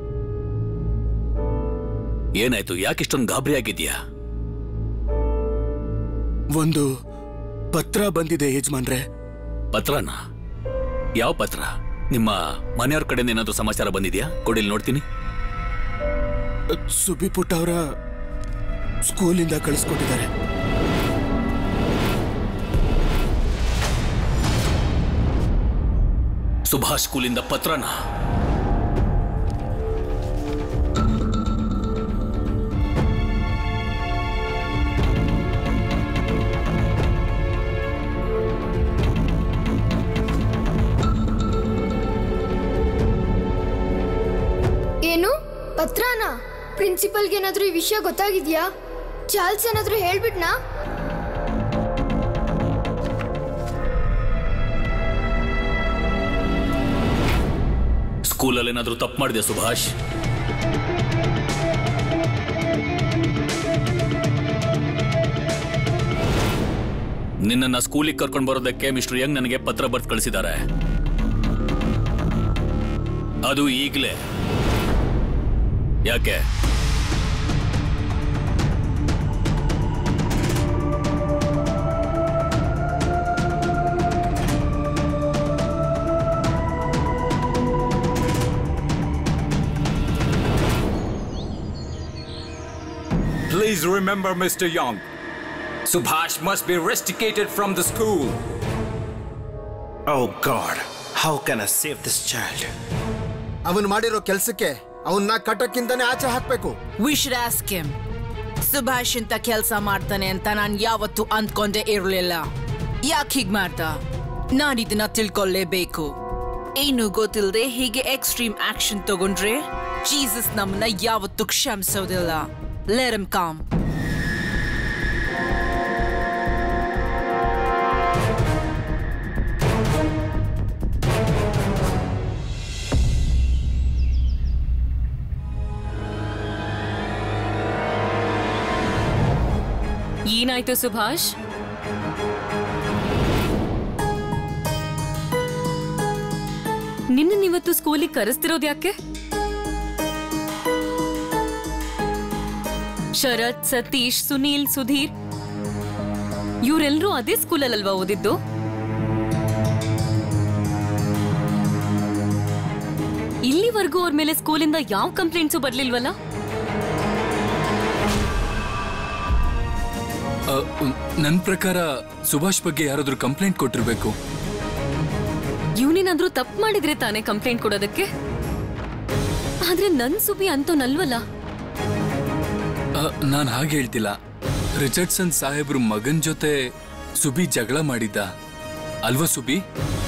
ಏನಾಯ್ತು ಯಾಕಿಷ್ಟೊಂದು ಗಾಬರಿ ಆಗಿದ್ಯಾ ಒಂದು ಪತ್ರ ಬಂದಿದೆ ಯಜಮಾನ್ರೆ ಪತ್ರನ ಯಾವ ಪತ್ರ ನಿಮ್ಮ ಮನೆಯವ್ರ ಕಡೆಯಿಂದ ಏನಾದ್ರೂ ಸಮಾಚಾರ ಬಂದಿದ್ಯಾ ಕೊಡಿಲ್ ನೋಡ್ತೀನಿ ಸುಬಿ ಪುಟ್ಟ ಅವರ ಸ್ಕೂಲಿಂದ ಕಳಿಸ್ಕೊಟ್ಟಿದ್ದಾರೆ ಸುಭಾಷ್ ಸ್ಕೂಲಿಂದ ಪತ್ರನ ಏನು ಪತ್ರನ ಪ್ರಿನ್ಸಿಪಲ್ಗೆ ಏನಾದ್ರೂ ಈ ವಿಷಯ ಗೊತ್ತಾಗಿದ್ಯಾ ಚಾರ್ಲ್ಸ್ ಏನಾದ್ರೂ ಹೇಳ್ಬಿಟ್ನಾ ಸ್ಕೂಲಲ್ಲಿ ಏನಾದ್ರೂ ತಪ್ಪು ಮಾಡಿದೆ ಸುಭಾಷ್ ನಿನ್ನನ್ನ ಸ್ಕೂಲಿಗೆ ಕರ್ಕೊಂಡು ಬರೋದಕ್ಕೆ ಮಿಸ್ಟರ್ ಯಂಗ್ ನನಗೆ ಪತ್ರ ಬರ್ದು ಕಳಿಸಿದ್ದಾರೆ ಅದು ಈಗಲೇ ಯಾಕೆ Please remember, Mr. Young. Subhash must be rusticated from the school. Oh God, how can I save this child? ಅವನು ಮಾಡಿರೋ ಕೆಲ್ಸಕ್ಕೆ ಅವನ್ನ ಕಟಕ್ಕಿಂತಾನೆ ಆಚೆ ಹಾಕ್ಬೇಕು We should ask him. Subhash ಇಂತ ಕೆಲಸ ಮಾಡ್ತಾನೆ ಅಂತ ನಾನ್ ಯಾವತ್ತೂ ಅಂದ್ಕೊಂಡೇ ಇರಲಿಲ್ಲ ಯಾಕೆ ಹೀಗ್ ಮಾಡ್ದ ನಾನ್ ಇದನ್ನ ತಿಳ್ಕೊಳ್ಳೇಬೇಕು ಏನು ಗೊತ್ತಿಲ್ಲದೆ ಹೀಗೆ ಎಕ್ಸ್ಟ್ರೀಮ್ ಆಕ್ಷನ್ ತಗೊಂಡ್ರೆ ಜೀಸಸ್ ನಮ್ಮನ್ನ ಯಾವತ್ತೂ ಕ್ಷಮಿಸೋದಿಲ್ಲ ಲೆರಮ್ ಕಾಮ್ ಏನಾಯ್ತು ಸುಭಾಷ್ ನಿನ್ನ ಇವತ್ತು ಸ್ಕೂಲಿಗೆ ಕರೆಸ್ತಿರೋದು ಯಾಕೆ ಶರತ್ ಸತೀಶ್ ಸುನೀಲ್ ಸುಧೀರ್ ಇವರೆಲ್ಲರೂ ಅದೇ ಸ್ಕೂಲಲ್ಲಲ್ವಾ ಓದಿದ್ದು ಇಲ್ಲಿವರೆಗೂ ಅವ್ರ ಮೇಲೆ ಸ್ಕೂಲಿಂದ ಯಾವ ಕಂಪ್ಲೇಂಟ್ಸು ಬರ್ಲಿಲ್ವಲ್ಲ ನನ್ನ ಪ್ರಕಾರ ಸುಭಾಷ್ ಬಗ್ಗೆ ಯಾರಾದ್ರೂ ಕಂಪ್ಲೇಂಟ್ ಕೊಟ್ಟಿರ್ಬೇಕು ಇವನೇನಾದ್ರೂ ತಪ್ಪು ಮಾಡಿದ್ರೆ ತಾನೇ ಕಂಪ್ಲೇಂಟ್ ಕೊಡೋದಕ್ಕೆ ಆದ್ರೆ ನನ್ ಸುಬಿ ಅಂತೋನಲ್ವಲ್ಲ ನಾನು ಹಾಗೆ ಹೇಳ್ತಿಲ್ಲ ರಿಚರ್ಡ್ಸನ್ ಸಾಹೇಬ್ರು ಮಗನ್ ಜೊತೆ ಸುಬಿ ಜಗಳ ಮಾಡಿದ್ದ ಅಲ್ವಾ ಸುಬಿ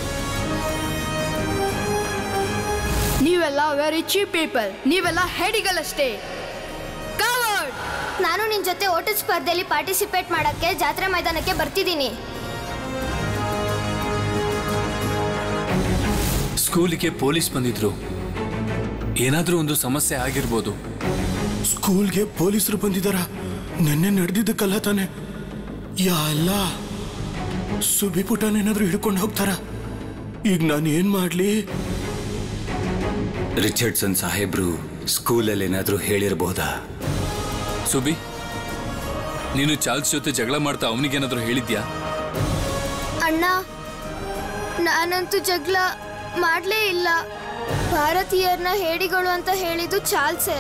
ನೀವೆಲ್ಲ ವೆರಿ ಚೀಪ್ ಪೀಪಲ್ ನೀವೆಲ್ಲ ಹೇಡಿಗಳಷ್ಟೇ ಕವರ್ಡ್ ನಾನು ನಿನ್ ಜೊತೆ ಓಟದ ಸ್ಪರ್ಧೆಯಲ್ಲಿ ಪಾರ್ಟಿಸಿಪೇಟ್ ಮಾಡಕ್ಕೆ ಜಾತ್ರೆ ಮೈದಾನಕ್ಕೆ ಬರ್ತಿದ್ದೀನಿ ಸ್ಕೂಲಿಗೆ ಪೊಲೀಸ್ ಬಂದಿದ್ರು ಏನಾದ್ರೂ ಒಂದು ಸಮಸ್ಯೆ ಆಗಿರ್ಬೋದು ಸ್ಕೂಲ್ಗೆ ಪೊಲೀಸರು ಬಂದಿದಾರ ನೆನ್ನೆ ನಡೆದಿದ್ದಕ್ಕಲ್ಲ ತಾನೆ ಯಾ ಅಲ್ಲ ಸುಬಿ ಪುಟನೇನಾದ್ರೂ ಹಿಡ್ಕೊಂಡು ಹೋಗ್ತಾರ ಈಗ ನಾನು ಏನ್ ಮಾಡ್ಲಿ ರಿಚರ್ಡ್ಸನ್ ಸಾಹೇಬ್ರು ಸ್ಕೂಲಲ್ಲಿ ಏನಾದ್ರೂ ಹೇಳಿರ್ಬೋದಾ ಸುಬಿ ನೀನು ಚಾರ್ಲ್ಸ್ ಜೊತೆ ಜಗಳ ಮಾಡ್ತಾ ಅವನಿಗೇನಾದ್ರೂ ಹೇಳಿದ್ಯಾ ಅಣ್ಣ ನಾನಂತೂ ಜಗಳ ಮಾಡ್ಲೇ ಇಲ್ಲ ಭಾರತೀಯರನ್ನ ಹೇಡಿಗಳು ಅಂತ ಹೇಳಿದ್ದು ಚಾಲ್ಸೆ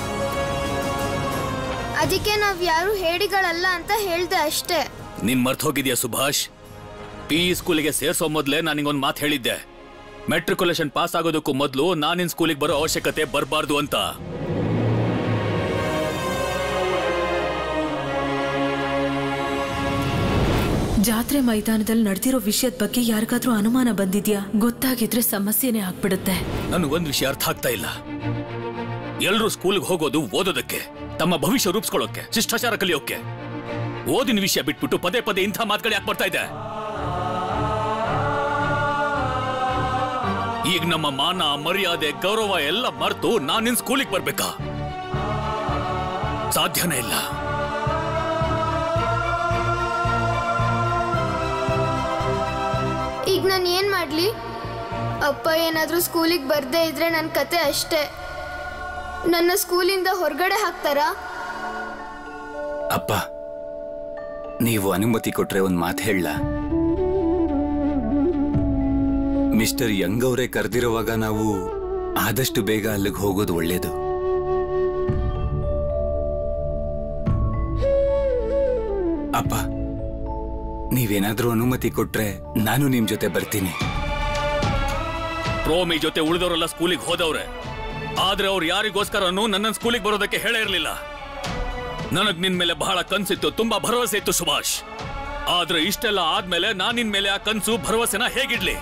ಅದಕ್ಕೆ ನಾವ್ ಯಾರು ಹೇಡಿಗಳಲ್ಲ ಅಂತ ಹೇಳ್ದೆ ಅಷ್ಟೇ ನೀನ್ ಮರ್ತ್ ಹೋಗಿದ್ಯಾ ಸುಭಾಷ್ ಪಿ ಸ್ಕೂಲಿಗೆ ಸೇರ್ಸೋ ಮೊದ್ಲೇ ನಾನು ನಿಂಗೊಂದು ಮಾತು ಹೇಳಿದ್ದೆ ಮೆಟ್ರಿಕುಲೇಷನ್ ಪಾಸ್ ಆಗೋದಕ್ಕೂ ಮೊದಲು ನಾನು ನಿನ್ ಸ್ಕೂಲಿಗೆ ಬರೋ ಅವಶ್ಯಕತೆ ಬರಬಾರ್ದು ಅಂತ ಜಾತ್ರೆ ಮೈದಾನದಲ್ಲಿ ನಡೆದಿರೋ ವಿಷಯದ ಬಗ್ಗೆ ಯಾರಿಗಾದ್ರೂ ಅನುಮಾನ ಬಂದಿದ್ಯಾ ಗೊತ್ತಾಗಿದ್ರೆ ಸಮಸ್ಯೆನೇ ಆಗ್ಬಿಡುತ್ತೆ ನನಗೊಂದು ವಿಷಯ ಅರ್ಥ ಆಗ್ತಾ ಇಲ್ಲ ಎಲ್ರೂ ಸ್ಕೂಲ್ಗೆ ಹೋಗೋದು ಓದೋದಕ್ಕೆ ತಮ್ಮ ಭವಿಷ್ಯ ರೂಪಿಸ್ಕೊಳ್ಳೋಕೆ ಶಿಷ್ಟಾಚಾರ ಕಲಿಯೋಕೆ ಓದಿನ ವಿಷಯ ಬಿಟ್ಬಿಟ್ಟು ಪದೇ ಪದೇ ಇಂಥ ಮಾತುಗಳು ಯಾಕೆ ಬರ್ತಾ ಇದೆ ಈಗ ನಮ್ಮ ಮಾನ ಮರ್ಯಾದೆ ಗೌರವ ಎಲ್ಲ ಮರೆತು ನಾನ್ ನಿನ್ ಸ್ಕೂಲಿಗೆ ಬರ್ಬೇಕಾ ಸಾಧ್ಯನೇ ಇಲ್ಲ ಈಗ ನಾನು ಏನ್ ಮಾಡ್ಲಿ ಅಪ್ಪ ಏನಾದ್ರೂ ಸ್ಕೂಲಿಗೆ ಬರ್ದೇ ಇದ್ರೆ ನನ್ನ ಕತೆ ಅಷ್ಟೇ ನನ್ನ ಸ್ಕೂಲಿಂದ ಹೊರಗಡೆ ಹಾಕ್ತಾರಾ ಅಪ್ಪ ನೀವು ಅನುಮತಿ ಕೊಟ್ರೆ ಒಂದು ಮಾತು ಹೇಳ ಮಿಸ್ಟರ್ ಯಂಗ್ ಅವರೇ ಕರೆದಿರುವಾಗ ನಾವು ಆದಷ್ಟು ಬೇಗ ಅಲ್ಲಿಗೆ ಹೋಗೋದು ಒಳ್ಳೇದು ಅಪ್ಪ ನೀವೇನಾದ್ರೂ ಅನುಮತಿ ಕೊಟ್ರೆ ನಾನು ನಿಮ್ ಜೊತೆ ಬರ್ತೀನಿ ಪ್ರೋಮಿ ಜೊತೆ ಉಳಿದವರೆಲ್ಲ ಸ್ಕೂಲಿಗೆ ಹೋದವ್ರೆ ಆದ್ರೆ ಅವ್ರು ಯಾರಿಗೋಸ್ಕರನೂ ನನ್ನ ಸ್ಕೂಲಿಗೆ ಬರೋದಕ್ಕೆ ಹೇಳೇ ಇರ್ಲಿಲ್ಲ ನನಗ್ ನಿನ್ ಮೇಲೆ ಬಹಳ ಕನ್ಸಿತ್ತು ತುಂಬಾ ಭರವಸೆ ಇತ್ತು ಸುಭಾಷ್ ಆದ್ರೆ ಇಷ್ಟೆಲ್ಲ ಆದ್ಮೇಲೆ ನಾನ್ ನಿನ್ ಮೇಲೆ ಆ ಕನ್ಸು ಭರವಸೆನ ಹೇಗಿಡ್ಲಿ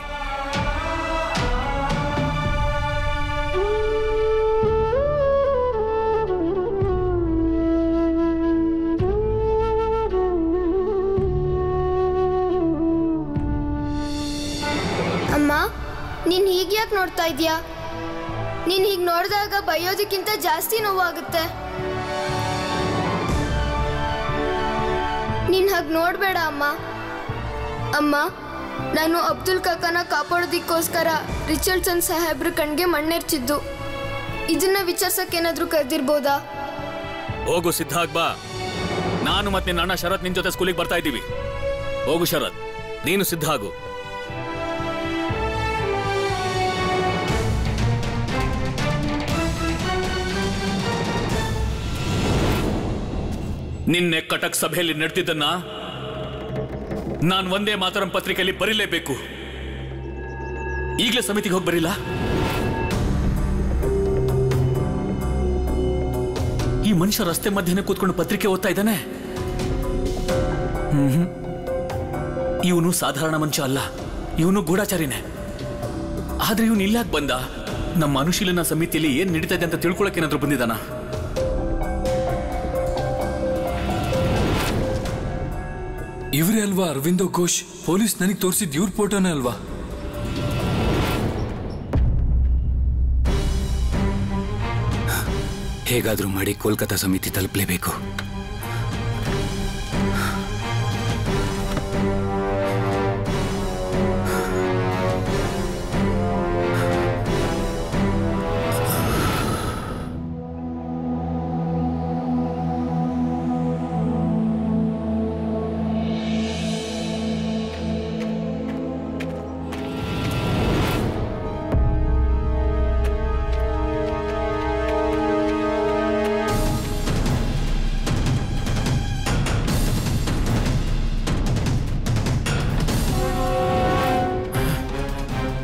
ಅಮ್ಮ ನೀನ್ ಹೀಗೆ ಯಾಕೆ ನೋಡ್ತಾ ಇದೀಯಾ ನೀನ್ ಹೀಗೆ ನೋಡಿದಾಗ ಬೈಯೋದಕ್ಕಿಂತ ಜಾಸ್ತಿ ನೋವಾಗುತ್ತೆ ನೀನ್ ಹಾಗೆ ನೋಡ್ಬೇಡ ಅಮ್ಮ ಅಮ್ಮ ನಾನು ಅಬ್ದುಲ್ ಕಾಕನ ಕಾಪಾಡೋದಿಕ್ಕೋಸ್ಕರ ರಿಚರ್ಡ್ಸನ್ ಸಾಹೇಬ್ರ ಕಣ್ಗೆ ಮಣ್ಣೆರ್ಚಿದ್ದು ಇದನ್ನ ವಿಚಾರ್ಸಕ್ ಏನಾದ್ರೂ ಕರೆದಿರ್ಬೋದಾ ಹೋಗು ಸಿದ್ಧಾಗ್ ಬಾ ನಾನು ಮತ್ತೆ ನಿನ್ನ ಅಣ್ಣ ಶರತ್ ನಿನ್ ಜೊತೆ ಸ್ಕೂಲಿಗೆ ಬರ್ತಾ ಇದ್ದೀವಿ ಹೋಗು ಶರತ್ ನೀನು ಸಿದ್ಧ ಆಗು ನಿನ್ನೆ ಕಟಕ್ ಸಭೆಯಲ್ಲಿ ನಡೆದಿದ್ದನ್ನ ನಾನು ಒಂದೇ ಮಾತರಂ ಪತ್ರಿಕೆಯಲ್ಲಿ ಬರೀಲೇಬೇಕು ಈಗಲೇ ಸಮಿತಿಗೆ ಹೋಗಿ ಬರಿಲ್ಲ ಈ ಮನುಷ್ಯ ರಸ್ತೆ ಮಧ್ಯೆ ಕೂತ್ಕೊಂಡು ಪತ್ರಿಕೆ ಓದ್ತಾ ಇದ್ದಾನೆ ಹ್ಮ್ ಇವನು ಸಾಧಾರಣ ಮನುಷ್ಯ ಅಲ್ಲ ಇವನು ಗೂಢಾಚಾರಿನೇ ಆದ್ರೆ ಇವನು ಇಲ್ಲಾಕ್ ಬಂದ ನಮ್ಮ ಅನುಶೀಲನ ಸಮಿತಿಯಲ್ಲಿ ಏನ್ ನಡೀತಾ ಇದೆ ಅಂತ ತಿಳ್ಕೊಳಕ್ ಏನಾದ್ರೂ ಬಂದಿದ್ದಾನ ಇವರೇ ಅಲ್ವಾ ಅರವಿಂದೋ ಘೋಷ್ ಪೊಲೀಸ್ ನನಗೆ ತೋರಿಸಿದ ಇವ್ರ ಫೋಟೋನೇ ಅಲ್ವಾ ಹೇಗಾದ್ರೂ ಮಾಡಿ ಕೋಲ್ಕತಾ ಸಮಿತಿ ತಲುಪಲೇಬೇಕು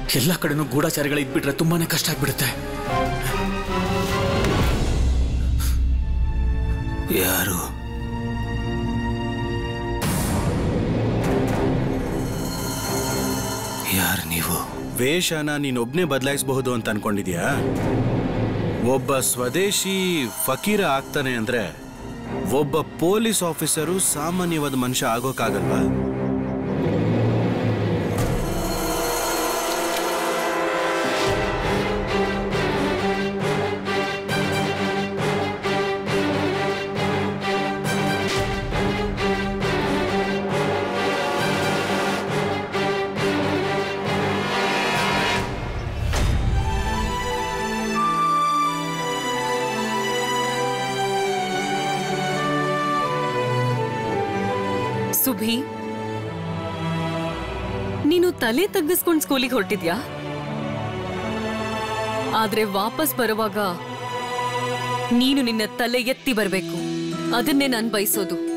ಎಲ್ಲ ಕಡೆನೂ ಗೂಢಚಾರಿಗಳು ಇದ್ಬಿಟ್ರೆ ತುಂಬಾನೇ ಕಷ್ಟ ಆಗ್ಬಿಡುತ್ತೆ ಯಾರು ಯಾರು ನೀವು ವೇಷನ ನೀನೊಬ್ನೇ ಬದಲಾಯಿಸಬಹುದು ಅಂತ ಅನ್ಕೊಂಡಿದ್ಯಾ ಒಬ್ಬ ಸ್ವದೇಶಿ ಫಕೀರ ಆಗ್ತಾನೆ ಅಂದ್ರೆ ಒಬ್ಬ ಪೊಲೀಸ್ ಆಫೀಸರು ಸಾಮಾನ್ಯವಾದ ಮನುಷ್ಯ ಆಗೋಕ್ಕಾಗಲ್ವಾ ಸುಭಿ ನೀನು ತಲೆ ತಗ್ಗಿಸ್ಕೊಂಡ್ ಸ್ಕೂಲಿಗೆ ಹೊರಟಿದ್ಯಾ ಆದ್ರೆ ವಾಪಸ್ ಬರುವಾಗ ನೀನು ನಿನ್ನ ತಲೆ ಎತ್ತಿ ಬರ್ಬೇಕು ಅದನ್ನೇ ನಾನ್ ಬಯಸೋದು